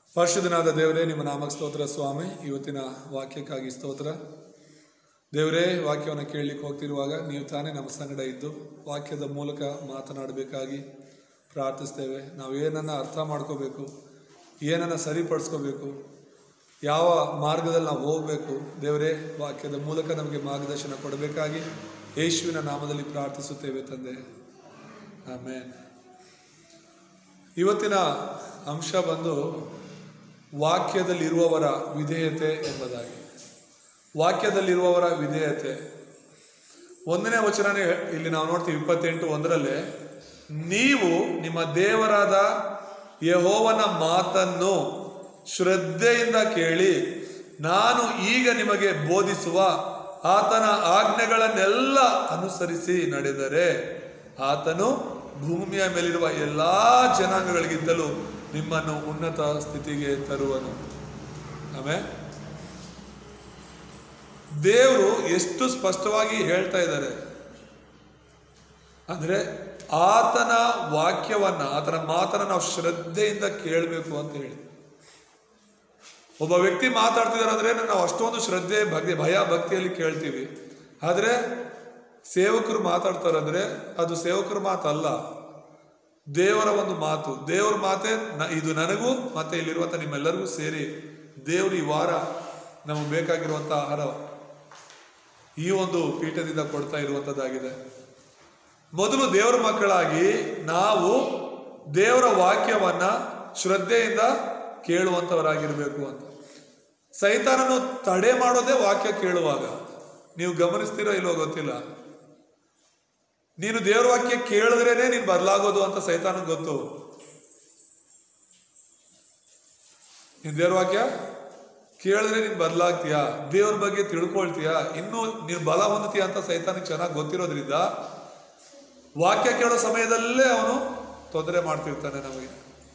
ಪರಿಶುದ್ಧನಾದ ದೇವರೇ ನಿಮ್ಮ ನಾಮಕ್ಕೆ ಸ್ತೋತ್ರ ಸ್ವಾಮಿ ಇವತ್ತಿನ ವಾಕ್ಯಕ್ಕಾಗಿ ಸ್ತೋತ್ರ ದೇವರೇ ವಾಕ್ಯವನ್ನು ಕೇಳಲಿಕ್ಕೆ ಹೋಗ್ತಿರುವಾಗ ನೀವು ತಾನೇ ನಮ್ಮ ಸಂಗಡ ಇದ್ದು ವಾಕ್ಯದ ಮೂಲಕ ಮಾತನಾಡಬೇಕಾಗಿ ಪ್ರಾರ್ಥಿಸ್ತೇವೆ ನಾವು ಏನನ್ನು ಅರ್ಥ ಮಾಡ್ಕೋಬೇಕು ಏನನ್ನು ಸರಿಪಡಿಸ್ಕೋಬೇಕು ಯಾವ ಮಾರ್ಗದಲ್ಲಿ ನಾವು ಹೋಗಬೇಕು ದೇವರೇ ವಾಕ್ಯದ ಮೂಲಕ ನಮಗೆ ಮಾರ್ಗದರ್ಶನ ಕೊಡಬೇಕಾಗಿ ಯೇಸುವಿನ ನಾಮದಲ್ಲಿ ಪ್ರಾರ್ಥಿಸುತ್ತೇವೆ ತಂದೆ ಆಮೇಲೆ ಇವತ್ತಿನ ಅಂಶ ಬಂದು ವಾಕ್ಯದಲ್ಲಿರುವವರ ವಿಧೇಯತೆ ಎಂಬುದಾಗಿ ವಾಕ್ಯದಲ್ಲಿರುವವರ ವಿಧೇಯತೆ ಒಂದನೇ ವಚನನೇ ಇಲ್ಲಿ ನಾವು ನೋಡ್ತೀವಿ ಇಪ್ಪತ್ತೆಂಟು ಒಂದರಲ್ಲೇ ನೀವು ನಿಮ್ಮ ದೇವರಾದ ಯಹೋವನ ಮಾತನ್ನು ಶ್ರದ್ಧೆಯಿಂದ ಕೇಳಿ ನಾನು ಈಗ ನಿಮಗೆ ಬೋಧಿಸುವ ಆತನ ಆಜ್ಞೆಗಳನ್ನೆಲ್ಲ ಅನುಸರಿಸಿ ನಡೆದರೆ ಆತನು ಭೂಮಿಯ ಮೇಲಿರುವ ಎಲ್ಲಾ ಜನಾಂಗಗಳಿಗಿಂತಲೂ ನಿಮ್ಮನ್ನು ಉನ್ನತ ಸ್ಥಿತಿಗೆ ತರುವನು ಆಮೇಲೆ ದೇವರು ಎಷ್ಟು ಸ್ಪಷ್ಟವಾಗಿ ಹೇಳ್ತಾ ಇದ್ದಾರೆ ಅಂದ್ರೆ ಆತನ ವಾಕ್ಯವನ್ನ ಆತನ ಮಾತನ್ನ ನಾವು ಶ್ರದ್ಧೆಯಿಂದ ಕೇಳಬೇಕು ಅಂತ ಹೇಳಿ ಒಬ್ಬ ವ್ಯಕ್ತಿ ಮಾತಾಡ್ತಿದ್ದಾರೆ ಅಂದ್ರೆ ನಾವು ಅಷ್ಟೊಂದು ಶ್ರದ್ಧೆ ಭಕ್ತಿ ಭಯ ಭಕ್ತಿಯಲ್ಲಿ ಕೇಳ್ತೀವಿ ಆದ್ರೆ ಸೇವಕರು ಮಾತಾಡ್ತಾರಂದ್ರೆ ಅದು ಸೇವಕರ ಮಾತಲ್ಲ ದೇವರ ಒಂದು ಮಾತು ದೇವರ ಮಾತೆ ನ- ಇದು ನನಗೂ ಮತ್ತೆ ಇಲ್ಲಿರುವಂತ ನಿಮ್ಮೆಲ್ಲರಿಗೂ ಸೇರಿ ದೇವರು ಈ ವಾರ ನಮಗೆ ಬೇಕಾಗಿರುವಂತ ಆಹಾರ ಈ ಒಂದು ಪೀಠದಿಂದ ಕೊಡ್ತಾ ಇರುವಂತದ್ದಾಗಿದೆ ಮೊದಲು ದೇವರ ಮಕ್ಕಳಾಗಿ ನಾವು ದೇವರ ವಾಕ್ಯವನ್ನ ಶ್ರದ್ಧೆಯಿಂದ ಕೇಳುವಂತವರಾಗಿರ್ಬೇಕು ಅಂತ ಸೈತಾನನು ತಡೆ ಮಾಡೋದೇ ವಾಕ್ಯ ಕೇಳುವಾಗ ನೀವು ಗಮನಿಸ್ತೀರೋ ಇಲ್ವೋ ಗೊತ್ತಿಲ್ಲ ನೀನು ದೇವರ ವಾಕ್ಯ ಕೇಳಿದ್ರೇನೆ ನೀನು ಬದಲಾಗೋದು ಅಂತ ಸೈತಾನ ಗೊತ್ತು ನೀನು ದೇವ್ರ ವಾಕ್ಯ ಕೇಳಿದ್ರೆ ನೀನು ಬದಲಾಗ್ತೀಯಾ ದೇವ್ರ ಬಗ್ಗೆ ತಿಳ್ಕೊಳ್ತೀಯಾ ಇನ್ನೂ ನೀನು ಬಲ ಹೊಂದ್ತೀಯ ಅಂತ ಸೈತಾನಿಗೆ ಚೆನ್ನಾಗಿ ಗೊತ್ತಿರೋದ್ರಿಂದ ವಾಕ್ಯ ಕೇಳೋ ಸಮಯದಲ್ಲೇ ಅವನು ತೊಂದರೆ ಮಾಡ್ತಿರ್ತಾನೆ ನಮಗೆ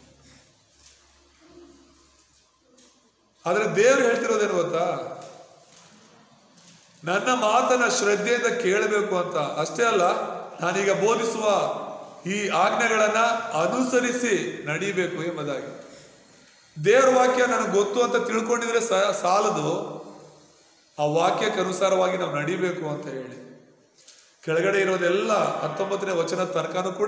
ಆದ್ರೆ ದೇವ್ರು ಹೇಳ್ತಿರೋದೇನು ಗೊತ್ತಾ ನನ್ನ ಮಾತನ್ನ ಶ್ರದ್ಧೆಯಿಂದ ಕೇಳಬೇಕು ಅಂತ ಅಷ್ಟೇ ಅಲ್ಲ ನಾನೀಗ ಬೋಧಿಸುವ ಈ ಆಜ್ಞೆಗಳನ್ನ ಅನುಸರಿಸಿ ನಡಿಬೇಕು ಎಂಬುದಾಗಿ ದೇವ್ರ ವಾಕ್ಯ ನನಗೆ ಗೊತ್ತು ಅಂತ ತಿಳ್ಕೊಂಡಿದ್ರೆ ಸ- ಸಾಲದು ಆ ವಾಕ್ಯಕ್ಕೆ ಅನುಸಾರವಾಗಿ ನಾವು ನಡಿಬೇಕು ಅಂತ ಹೇಳಿ ಕೆಳಗಡೆ ಇರೋದೆಲ್ಲ ಹತ್ತೊಂಬತ್ತನೇ ವಚನ ತನಕನೂ ಕೂಡ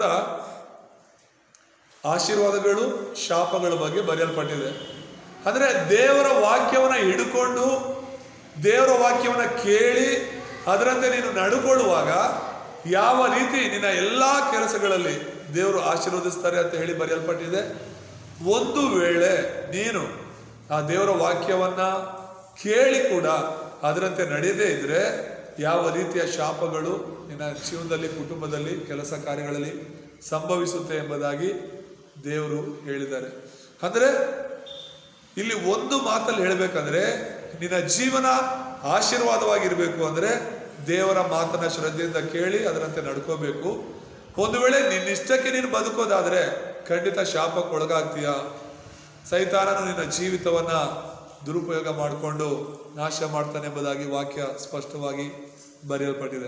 ಆಶೀರ್ವಾದಗಳು ಶಾಪಗಳ ಬಗ್ಗೆ ಬರೆಯಲ್ಪಟ್ಟಿದೆ ಅಂದ್ರೆ ದೇವರ ವಾಕ್ಯವನ್ನ ಹಿಡ್ಕೊಂಡು ದೇವರ ವಾಕ್ಯವನ್ನ ಕೇಳಿ ಅದರಂತೆ ನೀನು ನಡ್ಕೊಳ್ಳುವಾಗ ಯಾವ ರೀತಿ ನಿನ್ನ ಎಲ್ಲಾ ಕೆಲಸಗಳಲ್ಲಿ ದೇವರು ಆಶೀರ್ವದಿಸ್ತಾರೆ ಅಂತ ಹೇಳಿ ಬರೆಯಲ್ಪಟ್ಟಿದೆ ಒಂದು ವೇಳೆ ನೀನು ಆ ದೇವರ ವಾಕ್ಯವನ್ನ ಕೇಳಿ ಕೂಡ ಅದರಂತೆ ನಡೆಯದೇ ಇದ್ರೆ ಯಾವ ರೀತಿಯ ಶಾಪಗಳು ನಿನ್ನ ಜೀವನದಲ್ಲಿ ಕುಟುಂಬದಲ್ಲಿ ಕೆಲಸ ಕಾರ್ಯಗಳಲ್ಲಿ ಸಂಭವಿಸುತ್ತೆ ಎಂಬುದಾಗಿ ದೇವರು ಹೇಳಿದ್ದಾರೆ ಅಂದ್ರೆ ಇಲ್ಲಿ ಒಂದು ಮಾತಲ್ಲಿ ಹೇಳಬೇಕಂದ್ರೆ ನಿನ್ನ ಜೀವನ ಆಶೀರ್ವಾದವಾಗಿರ್ಬೇಕು ಅಂದ್ರೆ ದೇವರ ಮಾತನ್ನ ಶ್ರದ್ಧೆಯಿಂದ ಕೇಳಿ ಅದರಂತೆ ನಡ್ಕೋಬೇಕು ಒಂದು ವೇಳೆ ನಿನ್ನಿಷ್ಟಕ್ಕೆ ನೀನು ಬದುಕೋದಾದ್ರೆ ಖಂಡಿತ ಶಾಪಕ್ಕೆ ಒಳಗಾಗ್ತೀಯ ಸೈತಾನನು ನಿನ್ನ ಜೀವಿತವನ್ನ ದುರುಪಯೋಗ ಮಾಡಿಕೊಂಡು ನಾಶ ಮಾಡ್ತಾನೆ ಎಂಬುದಾಗಿ ವಾಕ್ಯ ಸ್ಪಷ್ಟವಾಗಿ ಬರೆಯಲ್ಪಟ್ಟಿದೆ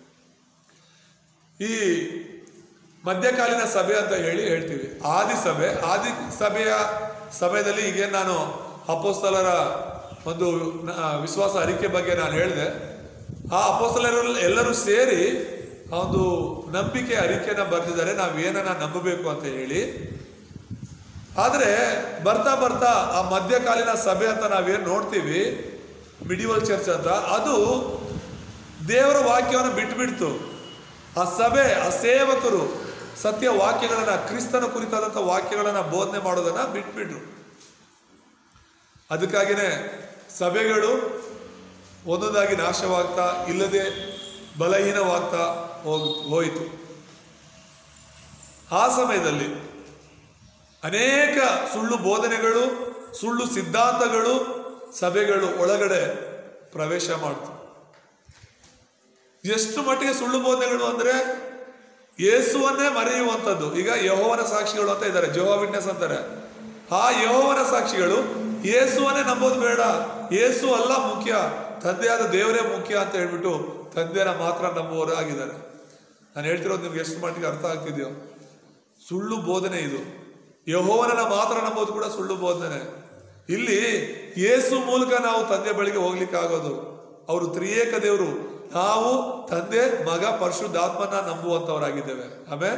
ಈ ಮಧ್ಯಕಾಲೀನ ಸಭೆ ಅಂತ ಹೇಳಿ ಹೇಳ್ತೀವಿ ಆದಿ ಸಭೆ ಆದಿ ಸಭೆಯ ಸಮಯದಲ್ಲಿ ಈಗ ನಾನು ಅಪೋಸ್ತಲರ ಒಂದು ನ- ವಿಶ್ವಾಸ ಅರಿಕೆ ಬಗ್ಗೆ ನಾನು ಹೇಳಿದೆ ಆ ಅಪೋಸ್ತಲರು ಎಲ್ಲರೂ ಸೇರಿ ಆ ಒಂದು ನಂಬಿಕೆ ಅರಿಕೆನ ಬರೆದಿದ್ದಾರೆ ನಾವು ಏನನ್ನ ನಂಬಬೇಕು ಅಂತ ಹೇಳಿ ಆದರೆ ಬರ್ತಾ ಬರ್ತಾ ಆ ಮಧ್ಯಕಾಲೀನ ಸಭೆ ಅಂತ ನಾವೇನು ನೋಡ್ತೀವಿ ಮಿಡಿವಲ್ ಚರ್ಚ್ ಅಂತ ಅದು ದೇವರ ವಾಕ್ಯವನ್ನು ಬಿಟ್ಬಿಡ್ತು ಆ ಸಭೆ ಆ ಸೇವಕರು ಸತ್ಯ ವಾಕ್ಯಗಳನ್ನ ಕ್ರಿಸ್ತನ ಕುರಿತಾದಂಥ ವಾಕ್ಯಗಳನ್ನ ಬೋಧನೆ ಮಾಡೋದನ್ನ ಬಿಟ್ಬಿಟ್ರು ಅದಕ್ಕಾಗಿನೇ ಸಭೆಗಳು ಒಂದೊಂದಾಗಿ ನಾಶವಾಗ್ತಾ ಇಲ್ಲದೆ ಬಲಹೀನವಾಗ್ತಾ ಹೋಗ್ ಹೋಯಿತು ಆ ಸಮಯದಲ್ಲಿ ಅನೇಕ ಸುಳ್ಳು ಬೋಧನೆಗಳು ಸುಳ್ಳು ಸಿದ್ಧಾಂತಗಳು ಸಭೆಗಳು ಒಳಗಡೆ ಪ್ರವೇಶ ಮಾಡ್ತು ಎಷ್ಟು ಮಟ್ಟಿಗೆ ಸುಳ್ಳು ಬೋಧನೆಗಳು ಅಂದ್ರೆ ಯೇಸುವನ್ನೇ ಮರೆಯುವಂಥದ್ದು ಈಗ ಯಹೋವನ ಸಾಕ್ಷಿಗಳು ಅಂತ ಇದ್ದಾರೆ ಜೋವಾ ವಿಟ್ನೆಸ್ ಅಂತಾರೆ ಆ ಯಹೋವನ ಸಾಕ್ಷಿಗಳು ಯೇಸುವನ್ನೇ ನಂಬೋದು ಬೇಡ ಯೇಸು ಅಲ್ಲ ಮುಖ್ಯ ತಂದೆಯಾದ ದೇವರೇ ಮುಖ್ಯ ಅಂತ ಹೇಳ್ಬಿಟ್ಟು ತಂದೆನ ಮಾತ್ರ ನಂಬುವವರು ಆಗಿದ್ದಾರೆ ನಾನು ಹೇಳ್ತಿರೋದು ನಿಮ್ಗೆ ಎಷ್ಟು ಮಟ್ಟಿಗೆ ಅರ್ಥ ಆಗ್ತಿದೆಯೋ ಸುಳ್ಳು ಬೋಧನೆ ಇದು ಯಹೋವನನ್ನ ಮಾತ್ರ ನಂಬೋದು ಕೂಡ ಸುಳ್ಳು ಬೋಧನೆ ಇಲ್ಲಿ ಯೇಸು ಮೂಲಕ ನಾವು ತಂದೆ ಬಳಿಗೆ ಹೋಗ್ಲಿಕ್ಕೆ ಆಗೋದು ಅವರು ತ್ರಿಯೇಕ ದೇವರು ನಾವು ತಂದೆ ಮಗ ಪರಿಶುದ್ಧಾತ್ಮನ ನಂಬುವಂತವರಾಗಿದ್ದೇವೆ ಆಮೇಲೆ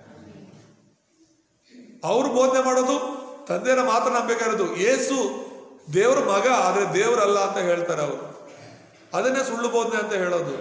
ಅವ್ರು ಬೋಧನೆ ಮಾಡೋದು ತಂದೆನ ಮಾತ್ರ ನಂಬೇಕಾಗಿರೋದು ಏಸು ದೇವ್ರ ಮಗ ಆದ್ರೆ ದೇವರಲ್ಲ ಅಂತ ಹೇಳ್ತಾರೆ ಅವರು ಅದನ್ನೇ ಸುಳ್ಳು ಬೋಧನೆ ಅಂತ ಹೇಳೋದು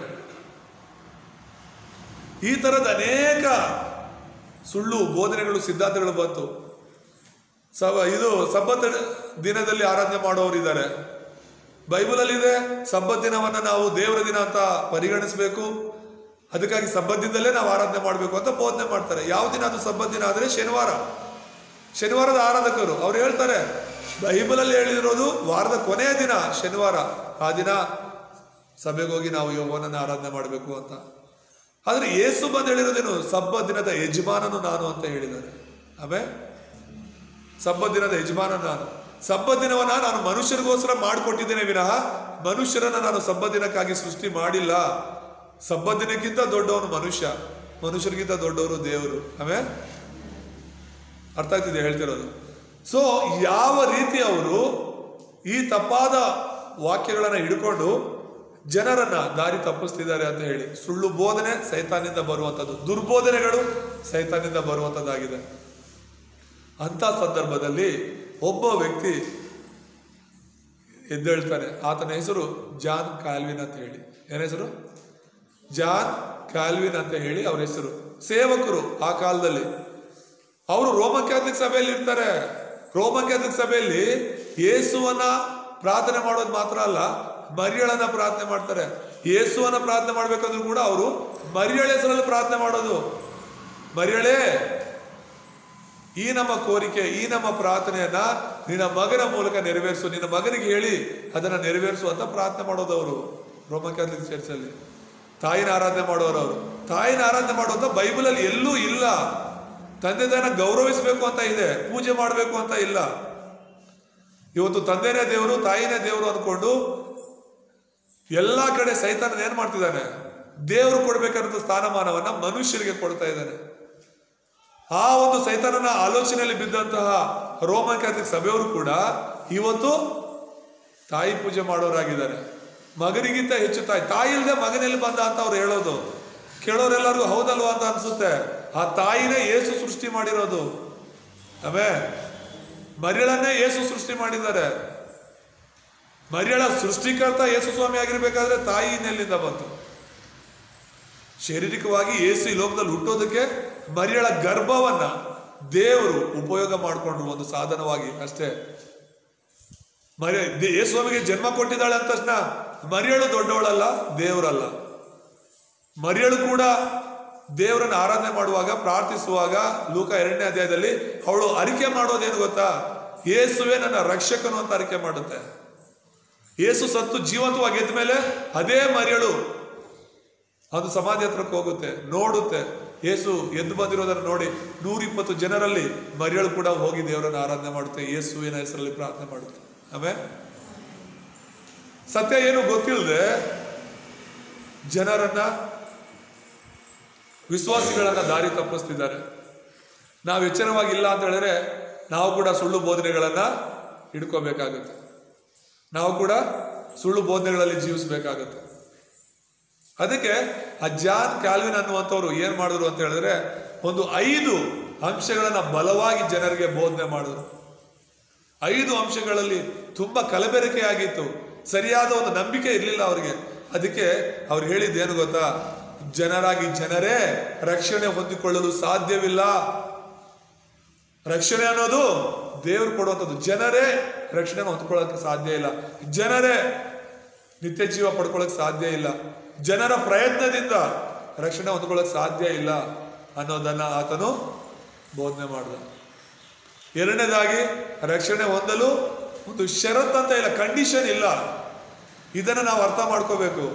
ಈ ತರದ ಅನೇಕ ಸುಳ್ಳು ಬೋಧನೆಗಳು ಸಿದ್ಧಾಂತಗಳು ಬಂತು ಸವ ಇದು ಸಬ್ಬತ್ ದಿನದಲ್ಲಿ ಆರಾಧನೆ ಮಾಡೋರು ಇದ್ದಾರೆ ಬೈಬಲಲ್ಲಿ ಇದೆ ಸಬ್ಬತ್ ದಿನವನ್ನ ನಾವು ದೇವರ ದಿನ ಅಂತ ಪರಿಗಣಿಸಬೇಕು ಅದಕ್ಕಾಗಿ ಸಬ್ಬತ್ ದಿನದಲ್ಲೇ ನಾವು ಆರಾಧನೆ ಮಾಡಬೇಕು ಅಂತ ಬೋಧನೆ ಮಾಡ್ತಾರೆ ಯಾವ ದಿನ ಅದು ಸಬ್ಬತ್ ದಿನ ಆದರೆ ಶನಿವಾರ ಶನಿವಾರದ ಆರಾಧಕರು ಅವ್ರು ಹೇಳ್ತಾರೆ ಬೈಬಲಲ್ಲಿ ಹೇಳಿರೋದು ವಾರದ ಕೊನೆಯ ದಿನ ಶನಿವಾರ ಆ ದಿನ ಸಭೆಗೆ ಹೋಗಿ ನಾವು ಯೋಗನನ್ನ ಆರಾಧನೆ ಮಾಡಬೇಕು ಅಂತ ಆದ್ರೆ ಯೇಸು ಬಂದು ಹೇಳಿರೋದೇನು ಸಬ್ಬ ದಿನದ ಯಜಮಾನನು ನಾನು ಅಂತ ಹೇಳಿದ್ದಾರೆ ಆಮೇಲೆ ಸಬ್ಬ ದಿನದ ಯಜಮಾನ ನಾನು ಸಬ್ಬ ದಿನವನ್ನ ನಾನು ಮನುಷ್ಯರಿಗೋಸ್ಕರ ಮಾಡಿಕೊಟ್ಟಿದ್ದೇನೆ ವಿನಃ ಮನುಷ್ಯರನ್ನ ನಾನು ಸಬ್ಬ ದಿನಕ್ಕಾಗಿ ಸೃಷ್ಟಿ ಮಾಡಿಲ್ಲ ಸಬ್ಬ ದಿನಕ್ಕಿಂತ ದೊಡ್ಡವನು ಮನುಷ್ಯ ಮನುಷ್ಯರಿಗಿಂತ ದೊಡ್ಡವರು ದೇವರು ಆಮೇಲೆ ಅರ್ಥ ಆಗ್ತಿದೆ ಹೇಳ್ತಿರೋದು ಸೊ ಯಾವ ರೀತಿ ಅವರು ಈ ತಪ್ಪಾದ ವಾಕ್ಯಗಳನ್ನ ಹಿಡ್ಕೊಂಡು ಜನರನ್ನ ದಾರಿ ತಪ್ಪಿಸ್ತಿದ್ದಾರೆ ಅಂತ ಹೇಳಿ ಸುಳ್ಳು ಬೋಧನೆ ಸೈತಾನಿಂದ ಬರುವಂಥದ್ದು ದುರ್ಬೋಧನೆಗಳು ಸೈತಾನಿಂದ ಬರುವಂಥದ್ದಾಗಿದೆ ಅಂತ ಸಂದರ್ಭದಲ್ಲಿ ಒಬ್ಬ ವ್ಯಕ್ತಿ ಎದ್ದೇಳ್ತಾನೆ ಆತನ ಹೆಸರು ಜಾನ್ ಕಾಲ್ವಿನ್ ಅಂತ ಹೇಳಿ ಏನ ಹೆಸರು ಜಾನ್ ಕಾಲ್ವಿನ್ ಅಂತ ಹೇಳಿ ಅವ್ರ ಹೆಸರು ಸೇವಕರು ಆ ಕಾಲದಲ್ಲಿ ಅವರು ರೋಮನ್ ಕ್ಯಾಥಲಿಕ್ ಸಭೆಯಲ್ಲಿ ಇರ್ತಾರೆ ರೋಮನ್ ಕ್ಯಾಥಲಿಕ್ ಸಭೆಯಲ್ಲಿ ಯೇಸುವನ್ನ ಪ್ರಾರ್ಥನೆ ಮಾಡೋದು ಮಾತ್ರ ಅಲ್ಲ ಮರಿಯಳನ್ನ ಪ್ರಾರ್ಥನೆ ಮಾಡ್ತಾರೆ ಯೇಸುವನ್ನ ಪ್ರಾರ್ಥನೆ ಮಾಡ್ಬೇಕಂದ್ರೂ ಕೂಡ ಅವರು ಮರಿಯಳ ಹೆಸರಲ್ಲಿ ಪ್ರಾರ್ಥನೆ ಮಾಡೋದು ಮರಿಯಳೇ ಈ ನಮ್ಮ ಕೋರಿಕೆ ಈ ನಮ್ಮ ಪ್ರಾರ್ಥನೆಯನ್ನ ನಿನ್ನ ಮಗನ ಮೂಲಕ ನೆರವೇರಿಸು ನಿನ್ನ ಮಗನಿಗೆ ಹೇಳಿ ಅದನ್ನ ನೆರವೇರಿಸು ಅಂತ ಪ್ರಾರ್ಥನೆ ಮಾಡೋದು ಅವರು ರೋಮನ್ ಕ್ಯಾಥಲಿಕ್ ಚರ್ಚಲ್ಲಿ ತಾಯಿನ ಆರಾಧನೆ ಮಾಡೋರು ಅವರು ತಾಯಿನ ಆರಾಧನೆ ಮಾಡುವಂತ ಬೈಬಲಲ್ಲಿ ಎಲ್ಲೂ ಇಲ್ಲ ತಂದೆ ತಾಯಿನ ಗೌರವಿಸಬೇಕು ಅಂತ ಇದೆ ಪೂಜೆ ಮಾಡಬೇಕು ಅಂತ ಇಲ್ಲ ಇವತ್ತು ತಂದೆನೇ ದೇವರು ತಾಯಿನೇ ದೇವರು ಅನ್ಕೊಂಡು ಎಲ್ಲಾ ಕಡೆ ಸೈತಾನ ಏನ್ ಮಾಡ್ತಿದ್ದಾನೆ ದೇವರು ಕೊಡ್ಬೇಕಾದಂತ ಸ್ಥಾನಮಾನವನ್ನ ಮನುಷ್ಯರಿಗೆ ಕೊಡ್ತಾ ಇದ್ದಾನೆ ಆ ಒಂದು ಸೈತಾನನ ಆಲೋಚನೆಯಲ್ಲಿ ಬಿದ್ದಂತಹ ರೋಮನ್ ಕ್ಯಾಥಲಿಕ್ ಸಭೆಯವರು ಕೂಡ ಇವತ್ತು ತಾಯಿ ಪೂಜೆ ಮಾಡೋರಾಗಿದ್ದಾರೆ ಮಗನಿಗಿಂತ ಹೆಚ್ಚು ತಾಯಿ ತಾಯಿ ಇಲ್ಲದೆ ಮಗನಲ್ಲಿ ಬಂದ ಅಂತ ಅವ್ರು ಹೇಳೋದು ಕೇಳೋರೆಲ್ಲರಿಗೂ ಹೌದಲ್ವಾ ಅಂತ ಅನ್ಸುತ್ತೆ ಆ ತಾಯಿನೇ ಏಸು ಸೃಷ್ಟಿ ಮಾಡಿರೋದು ಆಮೇ ಮರಿಯಳನ್ನೇ ಏಸು ಸೃಷ್ಟಿ ಮಾಡಿದ್ದಾರೆ ಮರಿಯಳ ಸೃಷ್ಟಿಕರ್ತ ಯೇಸು ಸ್ವಾಮಿ ಆಗಿರ್ಬೇಕಾದ್ರೆ ತಾಯಿ ಇನ್ನೆಲ್ಲಿಂದ ಬಂತು ಶಾರೀರಿಕವಾಗಿ ಯೇಸು ಈ ಲೋಕದಲ್ಲಿ ಹುಟ್ಟೋದಕ್ಕೆ ಮರಿಯಳ ಗರ್ಭವನ್ನ ದೇವರು ಉಪಯೋಗ ಮಾಡಿಕೊಂಡ್ರು ಒಂದು ಸಾಧನವಾಗಿ ಅಷ್ಟೇ ಮರಿ ದೇ- ಯೇಸು ಸ್ವಾಮಿಗೆ ಜನ್ಮ ಕೊಟ್ಟಿದ್ದಾಳೆ ಅಂದ ತಕ್ಷಣ ಮರಿಯಳು ದೊಡ್ಡವಳಲ್ಲ ದೇವರಲ್ಲ ಮರಿಯಳು ಕೂಡ ದೇವರನ್ನ ಆರಾಧನೆ ಮಾಡುವಾಗ ಪ್ರಾರ್ಥಿಸುವಾಗ ಲೂಕ ಎರಡನೇ ಅಧ್ಯಾಯದಲ್ಲಿ ಅವಳು ಅರಿಕೆ ಮಾಡೋದೇನು ಗೊತ್ತಾ ಯೇಸುವೆ ನನ್ನ ರಕ್ಷಕನು ಅಂತ ಅರಿಕೆ ಮಾಡುತ್ತೆ ಯೇಸು ಸತ್ತು ಜೀವಂತವಾಗಿ ಎದ್ದ ಮೇಲೆ ಅದೇ ಮರಿಯಳು ಅದು ಸಮಾಧಿ ಹತ್ರಕ್ಕೆ ಹೋಗುತ್ತೆ ನೋಡುತ್ತೆ ಯೇಸು ಎದ್ದು ಬಂದಿರೋದನ್ನು ನೋಡಿ ನೂರಿಪ್ಪತ್ತು ಜನರಲ್ಲಿ ಮರಿಯಳು ಕೂಡ ಹೋಗಿ ದೇವರನ್ನ ಆರಾಧನೆ ಮಾಡುತ್ತೆ ಯೇಸುವಿನ ಹೆಸರಲ್ಲಿ ಪ್ರಾರ್ಥನೆ ಮಾಡುತ್ತೆ ಆಮೇಲೆ ಸತ್ಯ ಏನು ಗೊತ್ತಿಲ್ಲದೆ ಜನರನ್ನ ವಿಶ್ವಾಸಿಗಳನ್ನ ದಾರಿ ತಪ್ಪಿಸ್ತಿದ್ದಾರೆ ನಾವು ಎಚ್ಚರವಾಗಿಲ್ಲ ಅಂತ ಹೇಳಿದ್ರೆ ನಾವು ಕೂಡ ಸುಳ್ಳು ಬೋಧನೆಗಳನ್ನ ಹಿಡ್ಕೋಬೇಕಾಗುತ್ತೆ ನಾವು ಕೂಡ ಸುಳ್ಳು ಬೋಧನೆಗಳಲ್ಲಿ ಜೀವಿಸಬೇಕಾಗುತ್ತೆ ಅದಕ್ಕೆ ಆ ಜಾನ್ ಕ್ಯಾಲ್ವಿನ್ ಅನ್ನುವಂಥವ್ರು ಏನ್ ಮಾಡಿದ್ರು ಅಂತ ಹೇಳಿದ್ರೆ ಒಂದು ಐದು ಅಂಶಗಳನ್ನ ಬಲವಾಗಿ ಜನರಿಗೆ ಬೋಧನೆ ಮಾಡಿದ್ರು ಐದು ಅಂಶಗಳಲ್ಲಿ ತುಂಬಾ ಕಲಬೆರಕೆ ಆಗಿತ್ತು ಸರಿಯಾದ ಒಂದು ನಂಬಿಕೆ ಇರಲಿಲ್ಲ ಅವರಿಗೆ ಅದಕ್ಕೆ ಅವ್ರು ಹೇಳಿದ್ದೇನು ಗೊತ್ತಾ ಜನರಾಗಿ ಜನರೇ ರಕ್ಷಣೆ ಹೊಂದಿಕೊಳ್ಳಲು ಸಾಧ್ಯವಿಲ್ಲ ರಕ್ಷಣೆ ಅನ್ನೋದು ದೇವರು ಕೊಡುವಂಥದ್ದು ಜನರೇ ರಕ್ಷಣೆ ಹೊಂದ್ಕೊಳ್ಳೋಕೆ ಸಾಧ್ಯ ಇಲ್ಲ ಜನರೇ ನಿತ್ಯ ಜೀವ ಪಡ್ಕೊಳ್ಳೋಕೆ ಸಾಧ್ಯ ಇಲ್ಲ ಜನರ ಪ್ರಯತ್ನದಿಂದ ರಕ್ಷಣೆ ಹೊಂದ್ಕೊಳ್ಳೋಕೆ ಸಾಧ್ಯ ಇಲ್ಲ ಅನ್ನೋದನ್ನ ಆತನು ಬೋಧನೆ ಮಾಡಿದ ಎರಡನೇದಾಗಿ ರಕ್ಷಣೆ ಹೊಂದಲು ಒಂದು ಷರತ್ ಅಂತ ಇಲ್ಲ ಕಂಡೀಷನ್ ಇಲ್ಲ ಇದನ್ನ ನಾವು ಅರ್ಥ ಮಾಡ್ಕೋಬೇಕು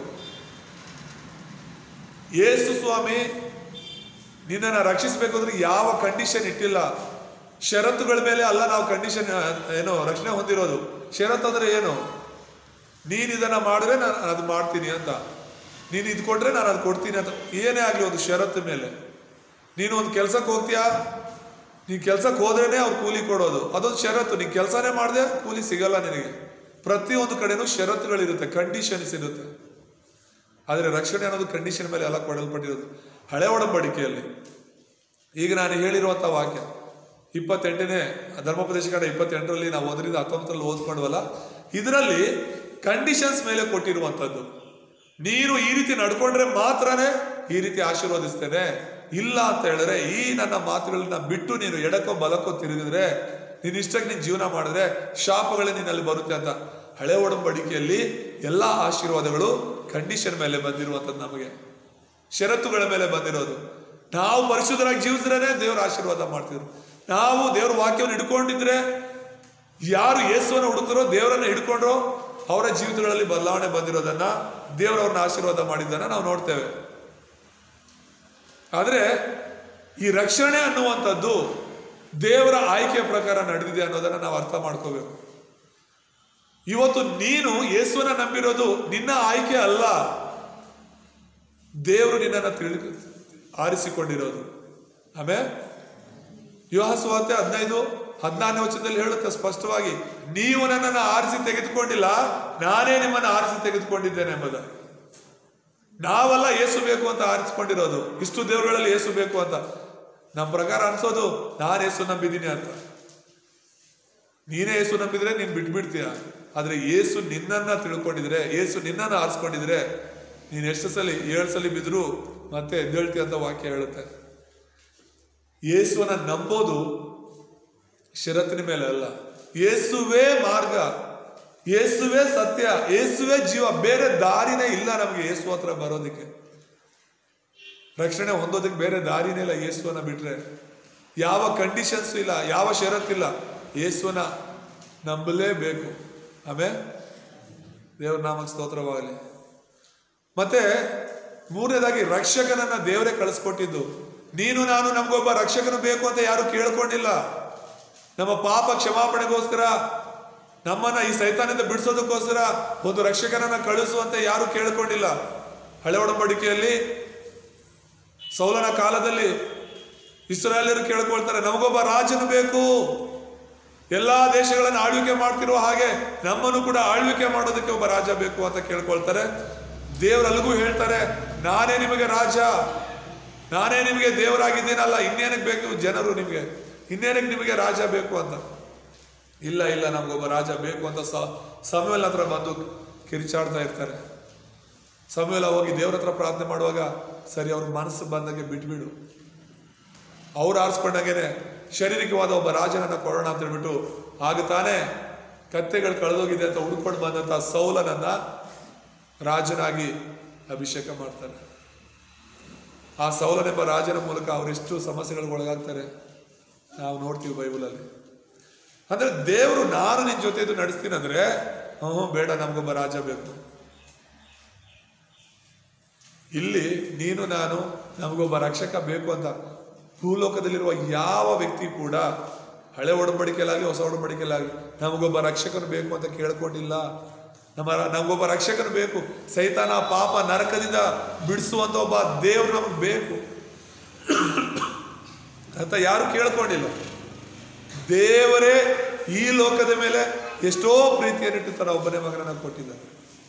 ಯೇಸು ಸ್ವಾಮಿ ನಿನ್ನನ್ನು ರಕ್ಷಿಸಬೇಕು ಅಂದ್ರೆ ಯಾವ ಕಂಡೀಷನ್ ಇಟ್ಟಿಲ್ಲ ಷರತ್ತುಗಳ ಮೇಲೆ ಅಲ್ಲ ನಾವು ಕಂಡೀಷನ್ ಏನು ರಕ್ಷಣೆ ಹೊಂದಿರೋದು ಷರತ್ತು ಅಂದ್ರೆ ಏನು ನೀನು ಇದನ್ನ ಮಾಡಿದ್ರೆ ನಾನು ಅದು ಮಾಡ್ತೀನಿ ಅಂತ ನೀನು ಇದು ಕೊಟ್ರೆ ನಾನು ಅದು ಕೊಡ್ತೀನಿ ಅಂತ ಏನೇ ಆಗಲಿ ಒಂದು ಷರತ್ತು ಮೇಲೆ ನೀನು ಒಂದು ಕೆಲಸಕ್ಕೆ ಹೋಗ್ತೀಯಾ ನೀನ್ ಕೆಲ್ಸಕ್ಕೆ ಹೋದ್ರೇನೆ ಅವ್ರು ಕೂಲಿ ಕೊಡೋದು ಅದೊಂದು ಷರತ್ತು ನೀನ್ ಕೆಲಸನೇ ಮಾಡದೆ ಕೂಲಿ ಸಿಗಲ್ಲ ನಿನಗೆ ಪ್ರತಿಯೊಂದು ಕಡೆನೂ ಷರತ್ತುಗಳಿರುತ್ತೆ ಕಂಡೀಷನ್ಸ್ ಇರುತ್ತೆ ಆದರೆ ರಕ್ಷಣೆ ಅನ್ನೋದು ಕಂಡೀಷನ್ ಮೇಲೆ ಎಲ್ಲ ಕೊಡಲ್ಪಟ್ಟಿರೋದು ಹಳೆ ಒಡಂಬಡಿಕೆಯಲ್ಲಿ ಈಗ ನಾನು ಹೇಳಿರುವಂಥ ವಾಕ್ಯ ಇಪ್ಪತ್ತೆಂಟನೇ ಧರ್ಮೋಪದೇಶ ಕಂಡ ಇಪ್ಪತ್ತೆಂಟರಲ್ಲಿ ನಾವು ಒಂದರಿಂದ ಹತ್ತೊಂಬತ್ತರಲ್ಲಿ ಓದ್ಕೊಂಡ್ವಲ್ಲ ಇದರಲ್ಲಿ ಕಂಡೀಷನ್ಸ್ ಮೇಲೆ ಕೊಟ್ಟಿರುವಂಥದ್ದು ನೀನು ಈ ರೀತಿ ನಡ್ಕೊಂಡ್ರೆ ಮಾತ್ರನೇ ಈ ರೀತಿ ಆಶೀರ್ವದಿಸ್ತೇನೆ ಇಲ್ಲ ಅಂತ ಹೇಳಿದ್ರೆ ಈ ನನ್ನ ಮಾತುಗಳನ್ನ ಬಿಟ್ಟು ನೀನು ಎಡಕ್ಕೋ ಬಲಕ್ಕೋ ತಿರುಗಿದ್ರೆ ನೀನ್ ಇಷ್ಟಕ್ಕೆ ನೀನು ಜೀವನ ಮಾಡಿದ್ರೆ ಶಾಪಗಳೇ ನಿನ್ನಲ್ಲಿ ಬರುತ್ತೆ ಅಂತ ಹಳೆ ಒಡಂಬಡಿಕೆಯಲ್ಲಿ ಎಲ್ಲ ಆಶೀರ್ವಾದಗಳು ಕಂಡೀಷನ್ ಮೇಲೆ ಬಂದಿರುವಂಥದ್ದು ನಮಗೆ ಷರತ್ತುಗಳ ಮೇಲೆ ಬಂದಿರೋದು ನಾವು ಪರಿಶುದ್ಧರಾಗಿ ಜೀವಿಸಿದ್ರೆ ದೇವರ ಆಶೀರ್ವಾದ ಮಾಡ್ತಿದ್ರು ನಾವು ದೇವ್ರ ವಾಕ್ಯವನ್ನು ಹಿಡ್ಕೊಂಡಿದ್ರೆ ಯಾರು ಯೇಸುವನ್ನು ಹುಡುಕರೋ ದೇವರನ್ನ ಹಿಡ್ಕೊಂಡ್ರೋ ಅವರ ಜೀವಿತಗಳಲ್ಲಿ ಬದಲಾವಣೆ ಬಂದಿರೋದನ್ನ ದೇವರವ್ರನ್ನ ಆಶೀರ್ವಾದ ಮಾಡಿದ್ದನ್ನ ನಾವು ನೋಡ್ತೇವೆ ಆದ್ರೆ ಈ ರಕ್ಷಣೆ ಅನ್ನುವಂಥದ್ದು ದೇವರ ಆಯ್ಕೆಯ ಪ್ರಕಾರ ನಡೆದಿದೆ ಅನ್ನೋದನ್ನ ನಾವು ಅರ್ಥ ಮಾಡ್ಕೋಬೇಕು ಇವತ್ತು ನೀನು ಯೇಸುವನ್ನ ನಂಬಿರೋದು ನಿನ್ನ ಆಯ್ಕೆ ಅಲ್ಲ ದೇವರು ನಿನ್ನನ್ನು ತಿಳಿ ಆರಿಸಿಕೊಂಡಿರೋದು ಆಮೇಲೆ ವಿವಾಹ ಸುವಾರ್ತೆ ಹದಿನೈದು ಹದಿನಾರನೇ ವಚನದಲ್ಲಿ ಹೇಳುತ್ತೆ ಸ್ಪಷ್ಟವಾಗಿ ನೀವು ನನ್ನನ್ನು ಆರಿಸಿ ತೆಗೆದುಕೊಂಡಿಲ್ಲ ನಾನೇ ನಿಮ್ಮನ್ನು ಆರಿಸಿ ತೆಗೆದುಕೊಂಡಿದ್ದೇನೆ ಎಂಬುದಾಗಿ ನಾವಲ್ಲ ಏಸು ಬೇಕು ಅಂತ ಆರಿಸಿಕೊಂಡಿರೋದು ಇಷ್ಟು ದೇವರುಗಳಲ್ಲಿ ಏಸು ಬೇಕು ಅಂತ ನಮ್ಮ ಪ್ರಕಾರ ಅನ್ಸೋದು ನಾನು ಏಸು ನಂಬಿದ್ದೀನಿ ಅಂತ ನೀನೇ ಏಸು ನಂಬಿದ್ರೆ ನೀನ್ ಬಿಟ್ಬಿಡ್ತೀಯ ಆದ್ರೆ ಏಸು ನಿನ್ನನ್ನ ತಿಳ್ಕೊಂಡಿದ್ರೆ ಏಸು ನಿನ್ನನ್ನ ಆರಿಸ್ಕೊಂಡಿದ್ರೆ ನೀನ್ ಎಷ್ಟು ಸಲ ಏಳು ಸಲ ಬಿದ್ರು ಮತ್ತೆ ಎದ್ದೇಳ್ತಿ ಅಂತ ವಾಕ್ಯ ಹೇಳುತ್ತೆ ಯೇಸುವನ್ನ ನಂಬೋದು ಷರತ್ತಿನ ಮೇಲೆ ಅಲ್ಲ ಯೇಸುವೇ ಮಾರ್ಗ ಯೇಸುವೇ ಸತ್ಯ ಯೇಸುವೇ ಜೀವ ಬೇರೆ ದಾರಿನೇ ಇಲ್ಲ ನಮಗೆ ಯೇಸು ಹತ್ರ ಬರೋದಕ್ಕೆ ರಕ್ಷಣೆ ಹೊಂದೋದಕ್ಕೆ ಬೇರೆ ದಾರಿನೇ ಇಲ್ಲ ಯೇಸುವನ್ನ ಬಿಟ್ರೆ ಯಾವ ಕಂಡೀಷನ್ಸ್ ಇಲ್ಲ ಯಾವ ಷರತ್ತಿಲ್ಲ ಯೇಸುವನ್ನ ನಂಬಲೇಬೇಕು ಆಮೇಲೆ ದೇವ್ರ ನಾಮಕ್ಕೆ ಸ್ತೋತ್ರವಾಗಲಿ ಮತ್ತೆ ಮೂರನೇದಾಗಿ ರಕ್ಷಕನನ್ನ ದೇವರೇ ಕಳಿಸ್ಕೊಟ್ಟಿದ್ದು ನೀನು ನಾನು ನಮಗೊಬ್ಬ ರಕ್ಷಕನು ಬೇಕು ಅಂತ ಯಾರು ಕೇಳ್ಕೊಂಡಿಲ್ಲ ನಮ್ಮ ಪಾಪ ಕ್ಷಮಾಪಣೆಗೋಸ್ಕರ ನಮ್ಮನ್ನ ಈ ಸೈತಾನದಿಂದ ಬಿಡಿಸೋದಕ್ಕೋಸ್ಕರ ಒಂದು ರಕ್ಷಕನನ್ನ ಕಳಿಸುವಂತೆ ಯಾರು ಕೇಳ್ಕೊಂಡಿಲ್ಲ ಹಳೆ ಒಡಂಬಡಿಕೆಯಲ್ಲಿ ಸೌಲನ ಕಾಲದಲ್ಲಿ ಇಸ್ರಾಯೇಲರು ಕೇಳ್ಕೊಳ್ತಾರೆ ನಮಗೊಬ್ಬ ರಾಜನು ಬೇಕು ಎಲ್ಲಾ ದೇಶಗಳನ್ನು ಆಳ್ವಿಕೆ ಮಾಡ್ತಿರುವ ಹಾಗೆ ನಮ್ಮನ್ನು ಕೂಡ ಆಳ್ವಿಕೆ ಮಾಡೋದಕ್ಕೆ ಒಬ್ಬ ರಾಜ ಬೇಕು ಅಂತ ಕೇಳ್ಕೊಳ್ತಾರೆ ದೇವರಲ್ಲಿಗೂ ಹೇಳ್ತಾರೆ ನಾನೇ ನಿಮಗೆ ರಾಜ ನಾನೇ ನಿಮಗೆ ದೇವರಾಗಿದ್ದೀನಲ್ಲ ಇನ್ನೇನಕ್ಕೆ ಬೇಕು ಜನರು ನಿಮಗೆ ಇನ್ನೇನಕ್ಕೆ ನಿಮಗೆ ರಾಜ ಬೇಕು ಅಂತ ಇಲ್ಲ ಇಲ್ಲ ನಮಗೊಬ್ಬ ರಾಜ ಬೇಕು ಅಂತ ಸ ಸಮಯಲ್ ಹತ್ರ ಬಂದು ಕಿರಿಚಾಡ್ತಾ ಇರ್ತಾರೆ ಸಮಯಲ ಹೋಗಿ ದೇವ್ರ ಹತ್ರ ಪ್ರಾರ್ಥನೆ ಮಾಡುವಾಗ ಸರಿ ಅವ್ರ ಮನಸ್ಸು ಬಂದಂಗೆ ಬಿಟ್ಬಿಡು ಅವ್ರು ಆರಿಸ್ಕೊಂಡಾಗೇನೆ ಶಾರೀರಿಕವಾದ ಒಬ್ಬ ರಾಜನನ್ನ ಕೊಡೋಣ ಅಂತ ಹೇಳ್ಬಿಟ್ಟು ಆಗ ತಾನೇ ಕತ್ತೆಗಳು ಕಳೆದೋಗಿದೆ ಅಂತ ಹುಡ್ಕೊಂಡು ಬಂದಂತ ಸೌಲನನ್ನ ರಾಜನಾಗಿ ಅಭಿಷೇಕ ಮಾಡ್ತಾರೆ ಆ ಸೌಲನೆಂಬ ರಾಜನ ಮೂಲಕ ಅವರೆಷ್ಟು ಸಮಸ್ಯೆಗಳಿಗೆ ಒಳಗಾಗ್ತಾರೆ ನಾವು ನೋಡ್ತೀವಿ ಬೈಬಲಲ್ಲಿ ಅಂದ್ರೆ ದೇವರು ನಾನು ನಿನ್ ಜೊತೆ ಇದು ನಡೆಸ್ತೀನಿ ಅಂದ್ರೆ ಹ್ಞೂ ಬೇಡ ನಮ್ಗೊಬ್ಬ ರಾಜ ಬೇಕು ಇಲ್ಲಿ ನೀನು ನಾನು ನಮಗೊಬ್ಬ ರಕ್ಷಕ ಬೇಕು ಅಂತ ಭೂಲೋಕದಲ್ಲಿರುವ ಯಾವ ವ್ಯಕ್ತಿ ಕೂಡ ಹಳೆ ಒಡಂಬಡಿಕೆಲಾಗಲಿ ಹೊಸ ಒಡಂಬಡಿಕೆಲಾಗಲಿ ನಮಗೊಬ್ಬ ರಕ್ಷಕನು ಬೇಕು ಅಂತ ಕೇಳ್ಕೊಂಡಿಲ್ಲ ನಮ್ಮ ನಮಗೊಬ್ಬ ರಕ್ಷಕನು ಬೇಕು ಸೈತಾನ ಪಾಪ ನರಕದಿಂದ ಬಿಡಿಸುವಂತ ಒಬ್ಬ ದೇವ್ರು ನಮಗೆ ಬೇಕು ಅಂತ ಯಾರು ಕೇಳ್ಕೊಂಡಿಲ್ಲ ದೇವರೇ ಈ ಲೋಕದ ಮೇಲೆ ಎಷ್ಟೋ ಪ್ರೀತಿಯನ್ನಿಟ್ಟು ತನ್ನ ಒಬ್ಬನೇ ಮಗನನ್ನ ಕೊಟ್ಟಿದ್ದಾನೆ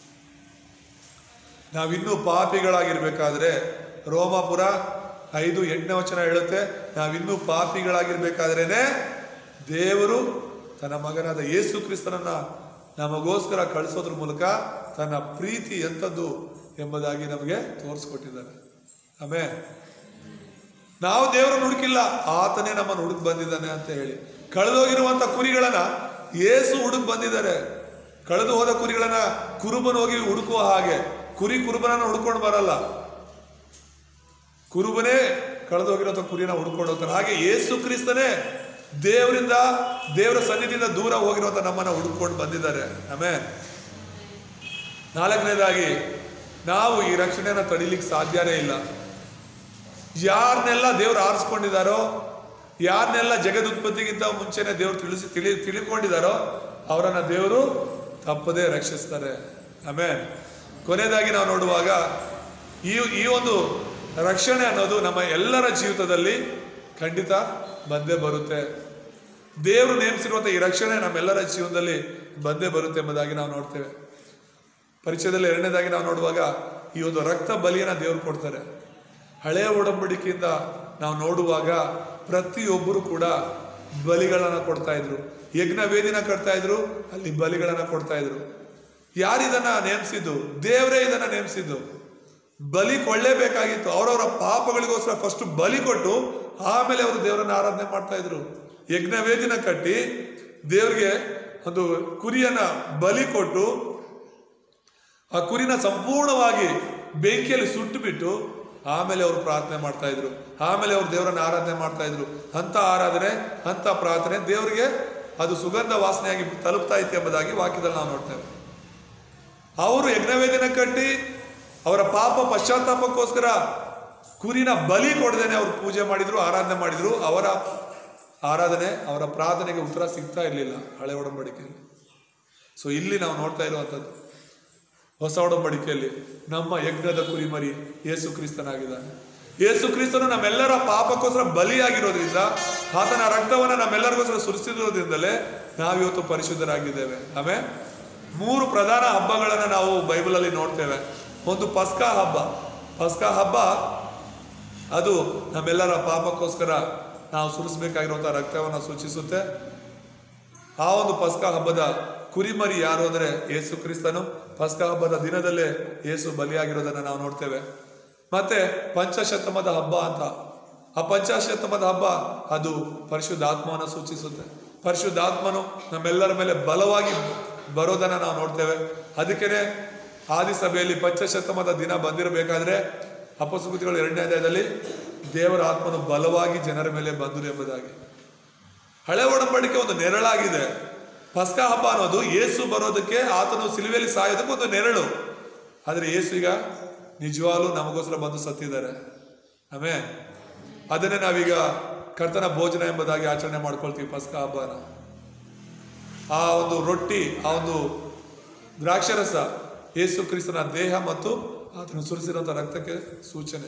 ನಾವಿನ್ನೂ ಪಾಪಿಗಳಾಗಿರ್ಬೇಕಾದ್ರೆ ರೋಮಾಪುರ ಐದು ಎಂಟನೇ ವಚನ ಹೇಳುತ್ತೆ ನಾವಿನ್ನೂ ಪಾಪಿಗಳಾಗಿರ್ಬೇಕಾದ್ರೇನೆ ದೇವರು ತನ್ನ ಮಗನಾದ ಯೇಸು ಕ್ರಿಸ್ತನನ್ನ ನಮಗೋಸ್ಕರ ಕಳಿಸೋದ್ರ ಮೂಲಕ ತನ್ನ ಪ್ರೀತಿ ಎಂಥದ್ದು ಎಂಬುದಾಗಿ ನಮಗೆ ತೋರಿಸ್ಕೊಟ್ಟಿದ್ದಾರೆ ಆಮೇಲೆ ನಾವು ದೇವರನ್ನು ಹುಡುಕಿಲ್ಲ ಆತನೇ ನಮ್ಮನ್ನು ಹುಡುಕ್ ಬಂದಿದ್ದಾನೆ ಅಂತ ಹೇಳಿ ಕಳೆದೋಗಿರುವಂತ ಕುರಿಗಳನ್ನ ಏಸು ಹುಡುಕ್ ಬಂದಿದ್ದಾರೆ ಕಳೆದು ಹೋದ ಕುರಿಗಳನ್ನ ಕುರುಬನ ಹೋಗಿ ಹುಡುಕುವ ಹಾಗೆ ಕುರಿ ಕುರುಬನನ್ನ ಹುಡ್ಕೊಂಡು ಬರಲ್ಲ ಕುರುಬನೇ ಕಳೆದೋಗಿರೋ ಕುರಿನ ಹುಡ್ಕೊಂಡು ಹೋಗ್ತಾರೆ ಹಾಗೆ ಏಸು ಕ್ರಿಸ್ತನೇ ದೇವರಿಂದ ದೇವರ ಸನ್ನಿಧಿಯಿಂದ ದೂರ ಹೋಗಿರುವಂತ ನಮ್ಮನ್ನ ಹುಡುಕೊಂಡು ಬಂದಿದ್ದಾರೆ ಆಮೇಲೆ ನಾಲ್ಕನೇದಾಗಿ ನಾವು ಈ ರಕ್ಷಣೆಯನ್ನ ತಡಿಲಿಕ್ಕೆ ಸಾಧ್ಯನೇ ಇಲ್ಲ ಯಾರನ್ನೆಲ್ಲ ದೇವ್ರು ಆರಿಸ್ಕೊಂಡಿದ್ದಾರೋ ಯಾರನ್ನೆಲ್ಲ ಜಗದುತ್ಪತ್ತಿಗಿಂತ ಮುಂಚೆನೆ ದೇವ್ರು ತಿಳಿಸಿ ತಿಳಿ ತಿಳ್ಕೊಂಡಿದ್ದಾರೋ ಅವರನ್ನ ದೇವರು ತಪ್ಪದೇ ರಕ್ಷಿಸ್ತಾರೆ ಆಮೇಲೆ ಕೊನೆಯದಾಗಿ ನಾವು ನೋಡುವಾಗ ಈ ಈ ಒಂದು ರಕ್ಷಣೆ ಅನ್ನೋದು ನಮ್ಮ ಎಲ್ಲರ ಜೀವಿತದಲ್ಲಿ ಖಂಡಿತ ಬಂದೇ ಬರುತ್ತೆ ದೇವರು ನೇಮಿಸಿರುವಂಥ ಈ ರಕ್ಷಣೆ ನಮ್ಮೆಲ್ಲರ ಜೀವನದಲ್ಲಿ ಬಂದೇ ಬರುತ್ತೆ ಎಂಬುದಾಗಿ ನಾವು ನೋಡ್ತೇವೆ ಪರಿಚಯದಲ್ಲಿ ಎರಡನೇದಾಗಿ ನಾವು ನೋಡುವಾಗ ಈ ಒಂದು ರಕ್ತ ಬಲಿಯನ್ನ ದೇವರು ಕೊಡ್ತಾರೆ ಹಳೆಯ ಒಡಂಬಡಿಕೆಯಿಂದ ನಾವು ನೋಡುವಾಗ ಪ್ರತಿಯೊಬ್ಬರು ಕೂಡ ಬಲಿಗಳನ್ನ ಕೊಡ್ತಾ ಇದ್ರು ಯಜ್ಞ ವೇದಿನ ಕಟ್ತಾ ಇದ್ರು ಅಲ್ಲಿ ಬಲಿಗಳನ್ನ ಕೊಡ್ತಾ ಇದ್ರು ಯಾರಿದನ್ನ ನೇಮಿಸಿದ್ದು ದೇವರೇ ಇದನ್ನ ನೇಮಿಸಿದ್ದು ಬಲಿ ಕೊಳ್ಳೇಬೇಕಾಗಿತ್ತು ಅವರವರ ಪಾಪಗಳಿಗೋಸ್ಕರ ಫಸ್ಟ್ ಬಲಿ ಕೊಟ್ಟು ಆಮೇಲೆ ಅವರು ದೇವರನ್ನ ಆರಾಧನೆ ಮಾಡ್ತಾ ಇದ್ರು ಯಜ್ಞ ವೇದಿನ ಕಟ್ಟಿ ದೇವರಿಗೆ ಒಂದು ಕುರಿಯನ್ನ ಬಲಿ ಕೊಟ್ಟು ಆ ಕುರಿನ ಸಂಪೂರ್ಣವಾಗಿ ಬೆಂಕಿಯಲ್ಲಿ ಸುಟ್ಟು ಬಿಟ್ಟು ಆಮೇಲೆ ಅವರು ಪ್ರಾರ್ಥನೆ ಮಾಡ್ತಾ ಇದ್ರು ಆಮೇಲೆ ಅವರು ದೇವರನ್ನ ಆರಾಧನೆ ಮಾಡ್ತಾ ಇದ್ರು ಅಂತ ಆರಾಧನೆ ಅಂತ ಪ್ರಾರ್ಥನೆ ದೇವರಿಗೆ ಅದು ಸುಗಂಧ ವಾಸನೆಯಾಗಿ ತಲುಪ್ತಾ ಇತ್ತು ಎಂಬುದಾಗಿ ವಾಕ್ಯದಲ್ಲಿ ನಾವು ನೋಡ್ತೇವೆ ಅವರು ಯಜ್ಞವೇದಿನ ಕಟ್ಟಿ ಅವರ ಪಾಪ ಪಶ್ಚಾತ್ತಾಪಕ್ಕೋಸ್ಕರ ಕುರಿನ ಬಲಿ ಕೊಡದೇನೆ ಅವರು ಪೂಜೆ ಮಾಡಿದ್ರು ಆರಾಧನೆ ಮಾಡಿದ್ರು ಅವರ ಆರಾಧನೆ ಅವರ ಪ್ರಾರ್ಥನೆಗೆ ಉತ್ತರ ಸಿಗ್ತಾ ಇರಲಿಲ್ಲ ಹಳೆ ಒಡಂಬಡಿಕೆಯಲ್ಲಿ ಸೊ ಇಲ್ಲಿ ನಾವು ನೋಡ್ತಾ ಇರುವಂಥದ್ದು ಹೊಸ ಒಡಂಬಡಿಕೆಯಲ್ಲಿ ನಮ್ಮ ಯಜ್ಞದ ಕುರಿಮರಿ ಯೇಸು ಕ್ರಿಸ್ತನಾಗಿದ್ದಾನೆ ಯೇಸು ಕ್ರಿಸ್ತನು ನಮ್ಮೆಲ್ಲರ ಪಾಪಕ್ಕೋಸ್ಕರ ಬಲಿಯಾಗಿರೋದ್ರಿಂದ ಆತನ ರಕ್ತವನ್ನು ನಮ್ಮೆಲ್ಲರಿಗೋಸ್ಕರ ಸುರಿಸಿರೋದ್ರಿಂದಲೇ ನಾವಿವತ್ತು ಪರಿಶುದ್ಧರಾಗಿದ್ದೇವೆ ಆಮೇಲೆ ಮೂರು ಪ್ರಧಾನ ಹಬ್ಬಗಳನ್ನು ನಾವು ಬೈಬಲಲ್ಲಿ ನೋಡ್ತೇವೆ ಒಂದು ಪಸ್ಕಾ ಹಬ್ಬ ಪಸ್ಕಾ ಹಬ್ಬ ಅದು ನಮ್ಮೆಲ್ಲರ ಪಾಪಕ್ಕೋಸ್ಕರ ನಾವು ಸುರಿಸಬೇಕಾಗಿರುವಂಥ ರಕ್ತವನ್ನು ಸೂಚಿಸುತ್ತೆ ಆ ಒಂದು ಪಸ್ಕ ಹಬ್ಬದ ಕುರಿಮರಿ ಯಾರು ಅಂದ್ರೆ ಯೇಸು ಕ್ರಿಸ್ತನು ಪಸ್ಕ ಹಬ್ಬದ ದಿನದಲ್ಲೇ ಯೇಸು ಬಲಿಯಾಗಿರೋದನ್ನ ನಾವು ನೋಡ್ತೇವೆ ಮತ್ತೆ ಪಂಚಶತಮದ ಹಬ್ಬ ಅಂತ ಆ ಪಂಚಶತಮದ ಹಬ್ಬ ಅದು ಪರಿಶುದ್ಧಾತ್ಮವನ್ನು ಸೂಚಿಸುತ್ತೆ ಪರಿಶುದ್ಧಾತ್ಮನು ನಮ್ಮೆಲ್ಲರ ಮೇಲೆ ಬಲವಾಗಿ ಬರೋದನ್ನ ನಾವು ನೋಡ್ತೇವೆ ಅದಕ್ಕೇನೆ ಆದಿ ಸಭೆಯಲ್ಲಿ ಪಂಚಶತಮದ ದಿನ ಬಂದಿರಬೇಕಾದ್ರೆ ಅಪಸುಕೃತಿಗಳು ಎರಡನೇ ಅಧ್ಯಾಯದಲ್ಲಿ ದೇವರ ಆತ್ಮನು ಬಲವಾಗಿ ಜನರ ಮೇಲೆ ಬಂದರು ಎಂಬುದಾಗಿ ಹಳೆ ಒಡಂಬಡಿಕೆ ಒಂದು ನೆರಳಾಗಿದೆ ಪಸ್ಕಾ ಹಬ್ಬ ಅನ್ನೋದು ಯೇಸು ಬರೋದಕ್ಕೆ ಆತನು ಸಿಲುವೆಯಲ್ಲಿ ಸಾಯೋದಕ್ಕೆ ಒಂದು ನೆರಳು ಆದರೆ ಯೇಸು ಈಗ ನಿಜವಾಗ್ಲೂ ನಮಗೋಸ್ಕರ ಬಂದು ಸತ್ತಿದ್ದಾರೆ ಆಮೇ ಅದನ್ನೇ ನಾವೀಗ ಕರ್ತನ ಭೋಜನ ಎಂಬುದಾಗಿ ಆಚರಣೆ ಮಾಡ್ಕೊಳ್ತೀವಿ ಪಸ್ಕಾ ಹಬ್ಬನ ಆ ಒಂದು ರೊಟ್ಟಿ ಆ ಒಂದು ದ್ರಾಕ್ಷರಸ ಯೇಸು ಕ್ರಿಸ್ತನ ದೇಹ ಮತ್ತು ಆತನು ಸುರಿಸಿರುವಂಥ ರಕ್ತಕ್ಕೆ ಸೂಚನೆ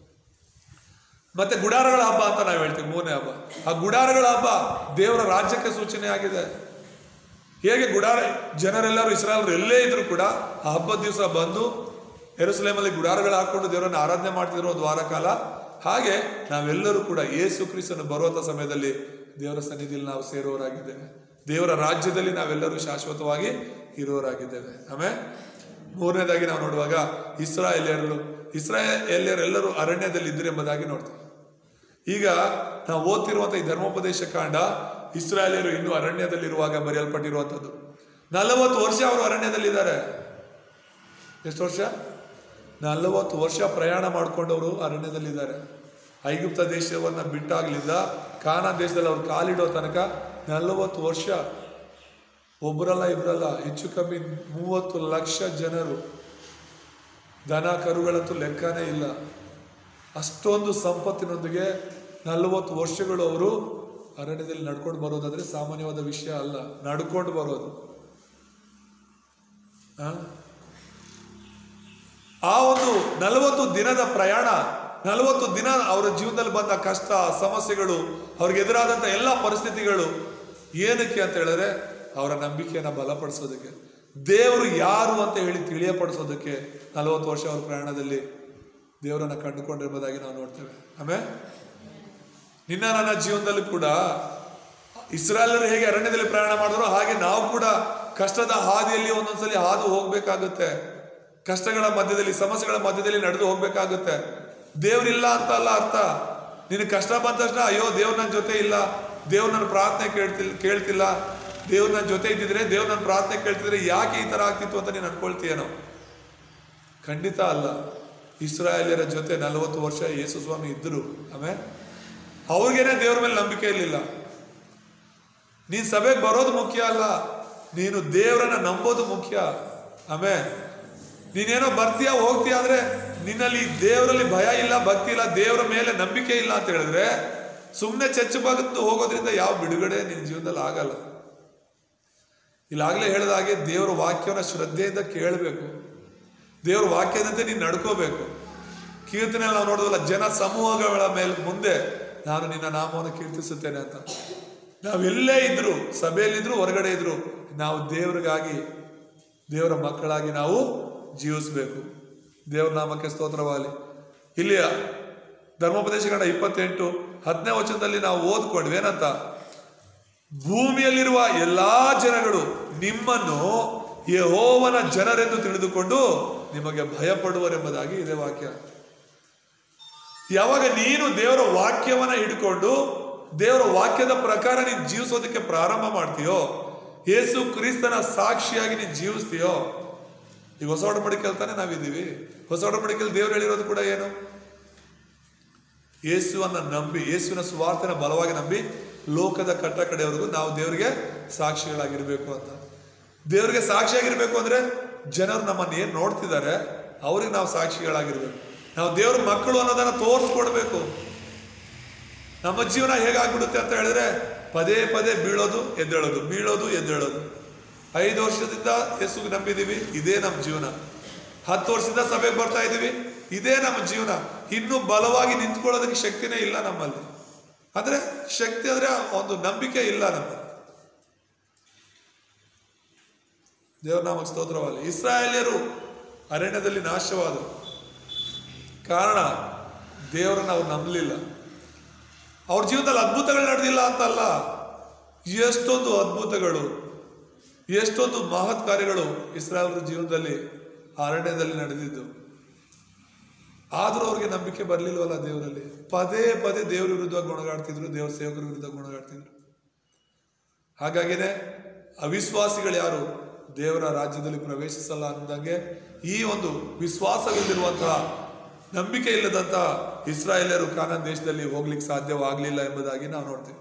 ಮತ್ತೆ ಗುಡಾರಗಳ ಹಬ್ಬ ಅಂತ ನಾವು ಹೇಳ್ತೀವಿ ಮೂರನೇ ಹಬ್ಬ ಆ ಗುಡಾರಗಳ ಹಬ್ಬ ದೇವರ ರಾಜ್ಯಕ್ಕೆ ಸೂಚನೆ ಆಗಿದೆ ಹೇಗೆ ಗುಡಾರ ಜನರೆಲ್ಲರೂ ಇಸ್ರಾಯಲ್ರು ಎಲ್ಲೇ ಇದ್ರು ಕೂಡ ಆ ಹಬ್ಬದ ದಿವಸ ಬಂದು ಎರುಸಲೇಮಲ್ಲಿ ಗುಡಾರಗಳು ಹಾಕೊಂಡು ದೇವರನ್ನು ಆರಾಧನೆ ಮಾಡ್ತಿದ್ರು ಒಂದು ವಾರ ಕಾಲ ಹಾಗೆ ನಾವೆಲ್ಲರೂ ಕೂಡ ಯೇಸು ಕ್ರಿಸ್ತನು ಬರುವಂಥ ಸಮಯದಲ್ಲಿ ದೇವರ ಸನ್ನಿಧಿಯಲ್ಲಿ ನಾವು ಸೇರುವವರಾಗಿದ್ದೇವೆ ದೇವರ ರಾಜ್ಯದಲ್ಲಿ ನಾವೆಲ್ಲರೂ ಶಾಶ್ವತವಾಗಿ ಇರುವವರಾಗಿದ್ದೇವೆ ಆಮೇಲೆ ಮೂರನೇದಾಗಿ ನಾವು ನೋಡುವಾಗ ಇಸ್ರಾಯೇಲಿಯರು ಇಸ್ರಾಯೇಲಿಯರೆಲ್ಲರೂ ಅರಣ್ಯದಲ್ಲಿ ಇದ್ರು ಎಂಬುದಾಗಿ ನೋಡ್ತೀವಿ ಈಗ ನಾವು ಓದ್ತಿರುವಂಥ ಈ ಧರ್ಮೋಪದೇಶ ಕಾಂಡ ಇಸ್ರಾಯೇಲಿಯರು ಇನ್ನೂ ಅರಣ್ಯದಲ್ಲಿರುವಾಗ ಬರೆಯಲ್ಪಟ್ಟಿರುವಂಥದ್ದು ನಲವತ್ತು ವರ್ಷ ಅವರು ಅರಣ್ಯದಲ್ಲಿದ್ದಾರೆ ಎಷ್ಟು ವರ್ಷ ನಲವತ್ತು ವರ್ಷ ಪ್ರಯಾಣ ಮಾಡಿಕೊಂಡವರು ಅರಣ್ಯದಲ್ಲಿದ್ದಾರೆ ಐಗುಪ್ತ ದೇಶವನ್ನು ಬಿಟ್ಟಾಗ್ಲಿಂದ ಕಾನಾ ದೇಶದಲ್ಲಿ ಅವ್ರು ಕಾಲಿಡೋ ತನಕ ನಲವತ್ತು ವರ್ಷ ಒಬ್ಬರಲ್ಲ ಇಬ್ಬರಲ್ಲ ಹೆಚ್ಚು ಕಮ್ಮಿ ಮೂವತ್ತು ಲಕ್ಷ ಜನರು ದನ ಕರುಗಳಂತೂ ಲೆಕ್ಕನೇ ಇಲ್ಲ ಅಷ್ಟೊಂದು ಸಂಪತ್ತಿನೊಂದಿಗೆ ನಲವತ್ತು ವರ್ಷಗಳು ಅವರು ಅರಣ್ಯದಲ್ಲಿ ನಡ್ಕೊಂಡು ಬರೋದಾದ್ರೆ ಸಾಮಾನ್ಯವಾದ ವಿಷಯ ಅಲ್ಲ ನಡ್ಕೊಂಡು ಬರೋದು ಆ? ಆ ಒಂದು ನಲವತ್ತು ದಿನದ ಪ್ರಯಾಣ ನಲವತ್ತು ದಿನ ಅವರ ಜೀವನದಲ್ಲಿ ಬಂದ ಕಷ್ಟ ಸಮಸ್ಯೆಗಳು ಅವ್ರಿಗೆ ಎದುರಾದಂಥ ಎಲ್ಲ ಪರಿಸ್ಥಿತಿಗಳು ಏನಕ್ಕೆ ಅಂತ ಹೇಳಿದ್ರೆ ಅವರ ನಂಬಿಕೆಯನ್ನು ಬಲಪಡಿಸೋದಕ್ಕೆ ದೇವರು ಯಾರು ಅಂತ ಹೇಳಿ ತಿಳಿಯಪಡಿಸೋದಕ್ಕೆ ನಲವತ್ತು ವರ್ಷ ಅವರ ಪ್ರಯಾಣದಲ್ಲಿ ದೇವರನ್ನ ಕಂಡುಕೊಂಡಿರ್ಬೋದಾಗಿ ನಾವು ನೋಡ್ತೇವೆ ಆಮೇಲೆ ನಿನ್ನ ನನ್ನ ಜೀವನದಲ್ಲಿ ಕೂಡ ಇಸ್ರಾಯೇಲರು ಹೇಗೆ ಅರಣ್ಯದಲ್ಲಿ ಪ್ರಯಾಣ ಮಾಡಿದ್ರು ಹಾಗೆ ನಾವು ಕೂಡ ಕಷ್ಟದ ಹಾದಿಯಲ್ಲಿ ಒಂದೊಂದ್ಸಲಿ ಹಾದು ಹೋಗ್ಬೇಕಾಗುತ್ತೆ ಕಷ್ಟಗಳ ಮಧ್ಯದಲ್ಲಿ ಸಮಸ್ಯೆಗಳ ಮಧ್ಯದಲ್ಲಿ ನಡೆದು ಹೋಗ್ಬೇಕಾಗುತ್ತೆ ದೇವ್ರಿಲ್ಲ ಅಂತ ಅಲ್ಲ ಅರ್ಥ ನಿನ್ ಕಷ್ಟ ಬಂದ ತಕ್ಷಣ ಅಯ್ಯೋ ದೇವ್ರು ನನ್ನ ಜೊತೆ ಇಲ್ಲ ದೇವ್ರು ನನ್ನ ಪ್ರಾರ್ಥನೆ ಕೇಳ್ತಿಲ್ಲ ಕೇಳ್ತಿಲ್ಲ ದೇವ್ರು ನನ್ನ ಜೊತೆ ಇದ್ದಿದ್ರೆ ದೇವ್ರು ನನ್ನ ಪ್ರಾರ್ಥನೆ ಕೇಳ್ತಿದ್ರೆ ಯಾಕೆ ಈ ತರ ಆಗ್ತಿತ್ತು ಅಂತ ನೀನು ಅನ್ಕೊಳ್ತೀಯೇನೋ ಖಂಡಿತ ಅಲ್ಲ ಇಸ್ರಾಯೇಲಿಯರ ಜೊತೆ ನಲವತ್ತು ವರ್ಷ ಯೇಸು ಸ್ವಾಮಿ ಇದ್ದರು ಆಮೇಲೆ ಅವ್ರಿಗೇನೆ ದೇವ್ರ ಮೇಲೆ ನಂಬಿಕೆ ಇರಲಿಲ್ಲ ನೀನ್ ಸಭೆಗೆ ಬರೋದು ಮುಖ್ಯ ಅಲ್ಲ ನೀನು ದೇವರನ್ನ ನಂಬೋದು ಮುಖ್ಯ ಆಮೇಲೆ ನೀನೇನೋ ಬರ್ತೀಯ ಹೋಗ್ತೀಯ ಆದ್ರೆ ನಿನ್ನಲ್ಲಿ ದೇವರಲ್ಲಿ ಭಯ ಇಲ್ಲ ಭಕ್ತಿ ಇಲ್ಲ ದೇವರ ಮೇಲೆ ನಂಬಿಕೆ ಇಲ್ಲ ಅಂತ ಹೇಳಿದ್ರೆ ಸುಮ್ಮನೆ ಚರ್ಚ್ ಬಗ್ದು ಹೋಗೋದ್ರಿಂದ ಯಾವ ಬಿಡುಗಡೆ ನಿನ್ನ ಜೀವನದಲ್ಲಿ ಆಗಲ್ಲ ಇಲ್ಲಾಗಲೇ ಹೇಳಿದ ಹಾಗೆ ದೇವರ ವಾಕ್ಯವನ್ನು ಶ್ರದ್ಧೆಯಿಂದ ಕೇಳಬೇಕು ದೇವರ ವಾಕ್ಯದಂತೆ ನೀನು ನಡ್ಕೋಬೇಕು ಕೀರ್ತನೆ ನಾವು ನೋಡೋದಲ್ಲ ಜನ ಸಮೂಹಗಳ ಮೇಲೆ ಮುಂದೆ ನಾನು ನಿನ್ನ ನಾಮವನ್ನು ಕೀರ್ತಿಸುತ್ತೇನೆ ಅಂತ ನಾವೆಲ್ಲೇ ಇದ್ರು ಸಭೆಯಲ್ಲಿದ್ರು ಹೊರಗಡೆ ಇದ್ರು ನಾವು ದೇವರಿಗಾಗಿ ದೇವರ ಮಕ್ಕಳಾಗಿ ನಾವು ಜೀವಿಸಬೇಕು ದೇವರ ನಾಮಕ್ಕೆ ಸ್ತೋತ್ರವಾಗಲಿ ಇಲ್ಲಿ ಧರ್ಮೋಪದೇಶಗಳ ಇಪ್ಪತ್ತೆಂಟು ಹತ್ತನೇ ವಚನದಲ್ಲಿ ನಾವು ಓದ್ಕೊಂಡ್ವಿ ಏನಂತ ಭೂಮಿಯಲ್ಲಿರುವ ಎಲ್ಲಾ ಜನಗಳು ನಿಮ್ಮನ್ನು ಯಹೋವನ ಜನರೆಂದು ತಿಳಿದುಕೊಂಡು ನಿಮಗೆ ಭಯಪಡುವರೆಂಬುದಾಗಿ ಇದೆ ವಾಕ್ಯ ಯಾವಾಗ ನೀನು ದೇವರ ವಾಕ್ಯವನ್ನ ಹಿಡ್ಕೊಂಡು ದೇವರ ವಾಕ್ಯದ ಪ್ರಕಾರ ನೀನು ಜೀವಿಸೋದಕ್ಕೆ ಪ್ರಾರಂಭ ಮಾಡ್ತೀಯೋ ಯೇಸು ಕ್ರಿಸ್ತನ ಸಾಕ್ಷಿಯಾಗಿ ನೀನು ಜೀವಿಸ್ತೀಯೋ ಈಗ ಹೊಸ ಒಡಂಬಡಿಕೆಯಲ್ಲಿ ತಾನೇ ನಾವಿದ್ದೀವಿ ಹೊಸ ಒಡಂಬಡಿಕೆಯಲ್ಲಿ ದೇವ್ರು ಹೇಳಿರೋದು ಕೂಡ ಏನು ಯೇಸುವನ್ನ ನಂಬಿ ಯೇಸುವಿನ ಸುವಾರ್ತನ ಬಲವಾಗಿ ನಂಬಿ ಲೋಕದ ಕಟ್ಟ ಕಡೆಯವರೆಗೂ ನಾವು ದೇವರಿಗೆ ಸಾಕ್ಷಿಗಳಾಗಿರ್ಬೇಕು ಅಂತ ದೇವರಿಗೆ ಸಾಕ್ಷಿಯಾಗಿರ್ಬೇಕು ಅಂದ್ರೆ ಜನರು ನಮ್ಮನ್ನು ಏನ್ ನೋಡ್ತಿದ್ದಾರೆ ಅವ್ರಿಗೆ ನಾವು ಸಾಕ್ಷಿಗಳಾಗಿರ್ಬೇಕು ನಾವು ದೇವ್ರ ಮಕ್ಕಳು ಅನ್ನೋದನ್ನ ತೋರಿಸ್ಕೊಡ್ಬೇಕು ನಮ್ಮ ಜೀವನ ಹೇಗಾಗ್ಬಿಡುತ್ತೆ ಅಂತ ಹೇಳಿದ್ರೆ ಪದೇ ಪದೇ ಬೀಳೋದು ಎದ್ದೇಳೋದು ಬೀಳೋದು ಎದ್ದೇಳೋದು ಐದು ವರ್ಷದಿಂದ ಯೇಸುಗೆ ನಂಬಿದೀವಿ ಇದೇ ನಮ್ಮ ಜೀವನ ಹತ್ತು ವರ್ಷದಿಂದ ಸಭೆಗೆ ಬರ್ತಾ ಇದ್ದೀವಿ ಇದೇ ನಮ್ಮ ಜೀವನ ಇನ್ನೂ ಬಲವಾಗಿ ನಿಂತ್ಕೊಳ್ಳೋದಕ್ಕೆ ಶಕ್ತಿನೇ ಇಲ್ಲ ನಮ್ಮಲ್ಲಿ ಅಂದ್ರೆ ಶಕ್ತಿ ಅಂದ್ರೆ ಒಂದು ನಂಬಿಕೆ ಇಲ್ಲ ನಮ್ಮಲ್ಲಿ ದೇವರ ನಾಮಕ್ಕೆ ಸ್ತೋತ್ರವಲ್ಲ ಇಸ್ರಾಯೇಲ್ಯರು ಅರಣ್ಯದಲ್ಲಿ ನಾಶವಾದರು ಕಾರಣ ದೇವರನ್ನ ಅವ್ರು ನಂಬಲಿಲ್ಲ ಅವ್ರ ಜೀವನದಲ್ಲಿ ಅದ್ಭುತಗಳು ನಡೆದಿಲ್ಲ ಅಂತಲ್ಲ ಎಷ್ಟೊಂದು ಅದ್ಭುತಗಳು ಎಷ್ಟೊಂದು ಮಹತ್ ಕಾರ್ಯಗಳು ಇಸ್ರಾಯೇಲ್ರ ಜೀವನದಲ್ಲಿ ಅರಣ್ಯದಲ್ಲಿ ನಡೆದಿದ್ದು ಆದರೂ ಅವ್ರಿಗೆ ನಂಬಿಕೆ ಬರಲಿಲ್ವಲ್ಲ ದೇವರಲ್ಲಿ ಪದೇ ಪದೇ ದೇವ್ರ ವಿರುದ್ಧ ಗುಣಗಾಡ್ತಿದ್ರು ದೇವ್ರ ಸೇವಕರ ವಿರುದ್ಧ ಗುಣಗಾಡ್ತಿದ್ರು ಹಾಗಾಗಿನೇ ಅವಿಶ್ವಾಸಿಗಳು ಯಾರು ದೇವರ ರಾಜ್ಯದಲ್ಲಿ ಪ್ರವೇಶಿಸಲ್ಲ ಅಂದಂಗೆ ಈ ಒಂದು ವಿಶ್ವಾಸವಿಲ್ಲದಿರುವಂತಹ ನಂಬಿಕೆ ಇಲ್ಲದಂತಹ ಇಸ್ರಾಯೇಲರು ಕಾನಾನ್ ದೇಶದಲ್ಲಿ ಹೋಗ್ಲಿಕ್ಕೆ ಸಾಧ್ಯವಾಗಲಿಲ್ಲ ಎಂಬುದಾಗಿ ನಾವು ನೋಡ್ತೇವೆ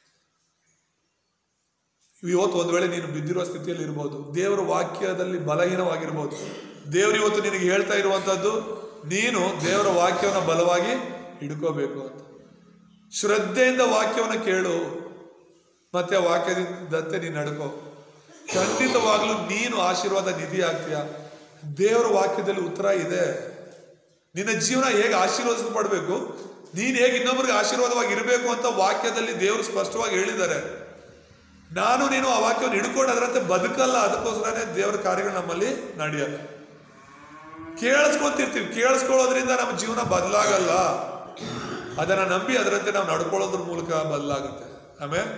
ಇವತ್ತು ಒಂದು ವೇಳೆ ನೀನು ಬಿದ್ದಿರುವ ಸ್ಥಿತಿಯಲ್ಲಿ ಇರ್ಬೋದು ದೇವರ ವಾಕ್ಯದಲ್ಲಿ ಬಲಹೀನವಾಗಿರ್ಬೋದು ದೇವರು ಇವತ್ತು ನಿನಗೆ ಹೇಳ್ತಾ ಇರುವಂತದ್ದು ನೀನು ದೇವರ ವಾಕ್ಯವನ್ನು ಬಲವಾಗಿ ಹಿಡ್ಕೋಬೇಕು ಅಂತ ಶ್ರದ್ಧೆಯಿಂದ ವಾಕ್ಯವನ್ನು ಕೇಳು ಮತ್ತೆ ಆ ವಾಕ್ಯದಂತೆ ನೀನು ನಡ್ಕೋ ಖಂಡಿತವಾಗ್ಲೂ ನೀನು ಆಶೀರ್ವಾದ ನಿಧಿ ಆಗ್ತೀಯ ದೇವರ ವಾಕ್ಯದಲ್ಲಿ ಉತ್ತರ ಇದೆ ನಿನ್ನ ಜೀವನ ಹೇಗೆ ಆಶೀರ್ವದಿಸಲ್ಪಡಬೇಕು ನೀನು ಹೇಗೆ ಇನ್ನೊಬ್ಬರಿಗೆ ಆಶೀರ್ವಾದವಾಗಿ ಇರಬೇಕು ಅಂತ ವಾಕ್ಯದಲ್ಲಿ ದೇವರು ಸ್ಪಷ್ಟವಾಗಿ ಹೇಳಿದ್ದಾರೆ ನಾನು ನೀನು ಆ ವಾಕ್ಯವನ್ನು ಹಿಡ್ಕೊಂಡು ಅದರಂತೆ ಬದುಕಲ್ಲ ಅದಕ್ಕೋಸ್ಕರನೇ ದೇವರ ಕಾರ್ಯಗಳು ನಮ್ಮಲ್ಲಿ ನಡೆಯಲ್ಲ ಕೇಳಿಸ್ಕೊಂತಿರ್ತೀವಿ ಕೇಳಿಸ್ಕೊಳ್ಳೋದ್ರಿಂದ ನಮ್ಮ ಜೀವನ ಬದಲಾಗಲ್ಲ ಅದನ್ನ ನಂಬಿ ಅದರಂತೆ ನಾವು ನಡ್ಕೊಳ್ಳೋದ್ರ ಮೂಲಕ ಬದಲಾಗುತ್ತೆ ಆಮೇಲೆ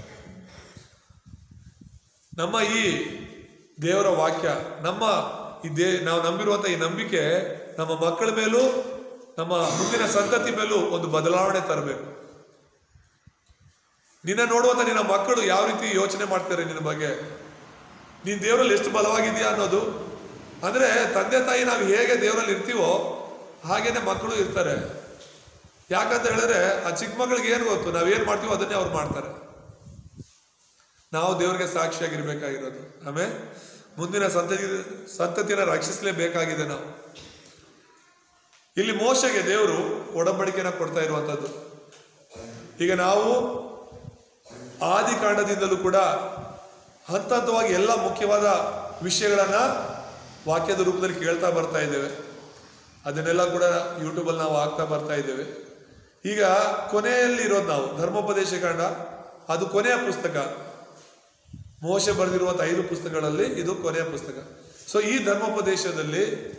ನಮ್ಮ ಈ ದೇವರ ವಾಕ್ಯ ನಮ್ಮ ಈ ದೇ ನಾವು ನಂಬಿರುವಂತ ಈ ನಂಬಿಕೆ ನಮ್ಮ ಮಕ್ಕಳ ಮೇಲೂ ನಮ್ಮ ಮುಂದಿನ ಸಂತತಿ ಮೇಲೂ ಒಂದು ಬದಲಾವಣೆ ತರಬೇಕು ನಿನ್ನ ನೋಡುವಂತ ನಿನ್ನ ಮಕ್ಕಳು ಯಾವ ರೀತಿ ಯೋಚನೆ ಮಾಡ್ತಾರೆ ನಿನ್ನ ಬಗ್ಗೆ ನೀನ್ ದೇವರಲ್ಲಿ ಎಷ್ಟು ಬಲವಾಗಿದೆಯಾ ಅನ್ನೋದು ಅಂದ್ರೆ ತಂದೆ ತಾಯಿ ನಾವು ಹೇಗೆ ದೇವರಲ್ಲಿ ಇರ್ತೀವೋ ಹಾಗೇನೆ ಮಕ್ಕಳು ಇರ್ತಾರೆ ಯಾಕಂತ ಹೇಳಿದ್ರೆ ಆ ಚಿಕ್ಕ ಮಗಳಿಗೆ ಏನು ಗೊತ್ತು ನಾವೇನ್ ಮಾಡ್ತೀವೋ ಅದನ್ನೇ ಅವ್ರು ಮಾಡ್ತಾರೆ ನಾವು ದೇವರಿಗೆ ಸಾಕ್ಷಿಯಾಗಿರ್ಬೇಕಾಗಿರೋದು ಆಮೇಲೆ ಮುಂದಿನ ಸಂತತಿ ಸಂತತಿನ ರಕ್ಷಿಸಲೇಬೇಕಾಗಿದೆ ನಾವು ಇಲ್ಲಿ ಮೋಶಗೆ ದೇವರು ಒಡಂಬಡಿಕೆನ ಕೊಡ್ತಾ ಇರುವಂತದ್ದು ಈಗ ನಾವು ಆದಿಕಾಂಡದಿಂದಲೂ ಕೂಡ ಹಂತ ಹಂತವಾಗಿ ಎಲ್ಲ ಮುಖ್ಯವಾದ ವಿಷಯಗಳನ್ನ ವಾಕ್ಯದ ರೂಪದಲ್ಲಿ ಕೇಳ್ತಾ ಬರ್ತಾ ಇದ್ದೇವೆ ಅದನ್ನೆಲ್ಲ ಕೂಡ ಯೂಟ್ಯೂಬಲ್ಲಿ ನಾವು ಹಾಕ್ತಾ ಬರ್ತಾ ಇದ್ದೇವೆ ಈಗ ಕೊನೆಯಲ್ಲಿ ಇರೋದು ನಾವು ಧರ್ಮೋಪದೇಶ ಕಾಂಡ ಅದು ಕೊನೆಯ ಪುಸ್ತಕ ಮೋಶೆ ಬರೆದಿರುವಂಥ ಐದು ಪುಸ್ತಕಗಳಲ್ಲಿ ಇದು ಕೊನೆಯ ಪುಸ್ತಕ ಸೊ ಈ ಧರ್ಮೋಪದೇಶದಲ್ಲಿ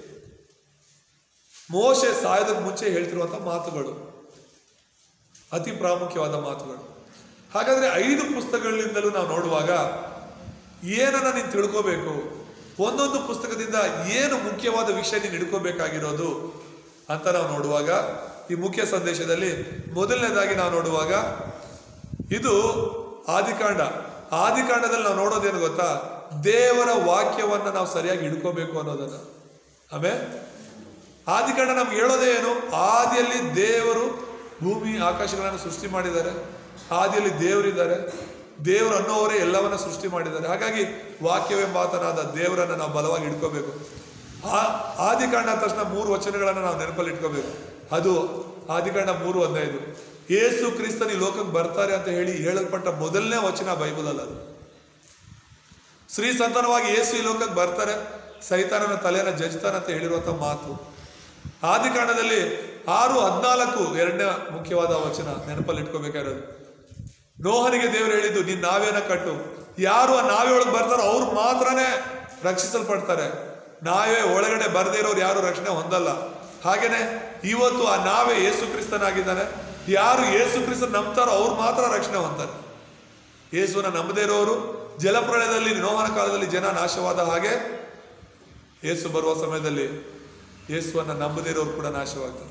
ಮೋಶೆ ಸಾಯೋದಕ್ಕೆ ಮುಂಚೆ ಹೇಳ್ತಿರುವಂಥ ಮಾತುಗಳು ಅತಿ ಪ್ರಾಮುಖ್ಯವಾದ ಮಾತುಗಳು ಹಾಗಾದ್ರೆ ಐದು ಪುಸ್ತಕಗಳಿಂದಲೂ ನಾವು ನೋಡುವಾಗ ಏನನ್ನ ನೀನು ತಿಳ್ಕೋಬೇಕು ಒಂದೊಂದು ಪುಸ್ತಕದಿಂದ ಏನು ಮುಖ್ಯವಾದ ವಿಷಯ ನೀನು ಹಿಡ್ಕೋಬೇಕಾಗಿರೋದು ಅಂತ ನಾವು ನೋಡುವಾಗ ಈ ಮುಖ್ಯ ಸಂದೇಶದಲ್ಲಿ ಮೊದಲನೇದಾಗಿ ನಾವು ನೋಡುವಾಗ ಇದು ಆದಿಕಾಂಡ ಆದಿಕಾಂಡದಲ್ಲಿ ನಾವು ನೋಡೋದೇನು ಗೊತ್ತಾ ದೇವರ ವಾಕ್ಯವನ್ನ ನಾವು ಸರಿಯಾಗಿ ಹಿಡ್ಕೋಬೇಕು ಅನ್ನೋದನ್ನ ಆಮೇಲೆ ಆದಿಕಾಂಡ ನಮ್ಗೆ ಹೇಳೋದೇ ಏನು ಆದಿಯಲ್ಲಿ ದೇವರು ಭೂಮಿ ಆಕಾಶಗಳನ್ನು ಸೃಷ್ಟಿ ಮಾಡಿದ್ದಾರೆ ಆದಿಯಲ್ಲಿ ದೇವರಿದ್ದಾರೆ ದೇವರು ಅನ್ನೋವರೇ ಎಲ್ಲವನ್ನ ಸೃಷ್ಟಿ ಮಾಡಿದ್ದಾರೆ ಹಾಗಾಗಿ ವಾಕ್ಯವೆಂಬ ಆತನಾದ ದೇವರನ್ನ ನಾವು ಬಲವಾಗಿ ಇಟ್ಕೋಬೇಕು ಆ ಆದಿಕಾಂಡ ಅಂದ ತಕ್ಷಣ ಮೂರು ವಚನಗಳನ್ನು ನಾವು ನೆನಪಲ್ಲಿ ಇಟ್ಕೋಬೇಕು ಅದು ಆದಿಕಾಂಡ ಮೂರು ಹದಿನೈದು ಏಸು ಕ್ರಿಸ್ತನ್ ಈ ಲೋಕಕ್ಕೆ ಬರ್ತಾರೆ ಅಂತ ಹೇಳಿ ಹೇಳಲ್ಪಟ್ಟ ಮೊದಲನೇ ವಚನ ಬೈಬಲ್ ಅಲ್ಲ ಅದು ಶ್ರೀ ಸಂತಾನವಾಗಿ ಏಸು ಈ ಲೋಕಕ್ಕೆ ಬರ್ತಾರೆ ಸೈತಾನನ ತಲೆಯನ್ನ ಜಜ್ತಾನೆ ಅಂತ ಹೇಳಿರುವಂಥ ಮಾತು ಆದಿಕಾಂಡದಲ್ಲಿ ಆರು ಹದಿನಾಲ್ಕು ಎರಡನೇ ಮುಖ್ಯವಾದ ವಚನ ನೆನಪಲ್ಲಿ ಇಟ್ಕೋಬೇಕಾಗಿರೋದು ನೋಹನಿಗೆ ದೇವರು ಹೇಳಿದ್ದು ನೀನ್ ನಾವೇನ ಕಟ್ಟು ಯಾರು ಆ ನಾವೆ ಒಳಗೆ ಬರ್ತಾರೋ ಅವ್ರು ಮಾತ್ರನೇ ರಕ್ಷಿಸಲ್ಪಡ್ತಾರೆ ನಾವೇ ಒಳಗಡೆ ಬರದೇ ಇರೋರು ಯಾರು ರಕ್ಷಣೆ ಹೊಂದಲ್ಲ ಹಾಗೇನೆ ಇವತ್ತು ಆ ನಾವೇ ಯೇಸು ಕ್ರಿಸ್ತನಾಗಿದ್ದಾನೆ ಯಾರು ಯೇಸು ಕ್ರಿಸ್ತನ್ ನಂಬ್ತಾರೋ ಅವ್ರು ಮಾತ್ರ ರಕ್ಷಣೆ ಹೊಂದ್ತಾರೆ ಯೇಸುವನ್ನ ನಂಬದೇ ಇರೋರು ಜಲಪ್ರಳಯದಲ್ಲಿ ನೋಹನ ಕಾಲದಲ್ಲಿ ಜನ ನಾಶವಾದ ಹಾಗೆ ಯೇಸು ಬರುವ ಸಮಯದಲ್ಲಿ ಯೇಸುವನ್ನ ನಂಬದೇ ಇರೋರು ಕೂಡ ನಾಶವಾಗ್ತಾರೆ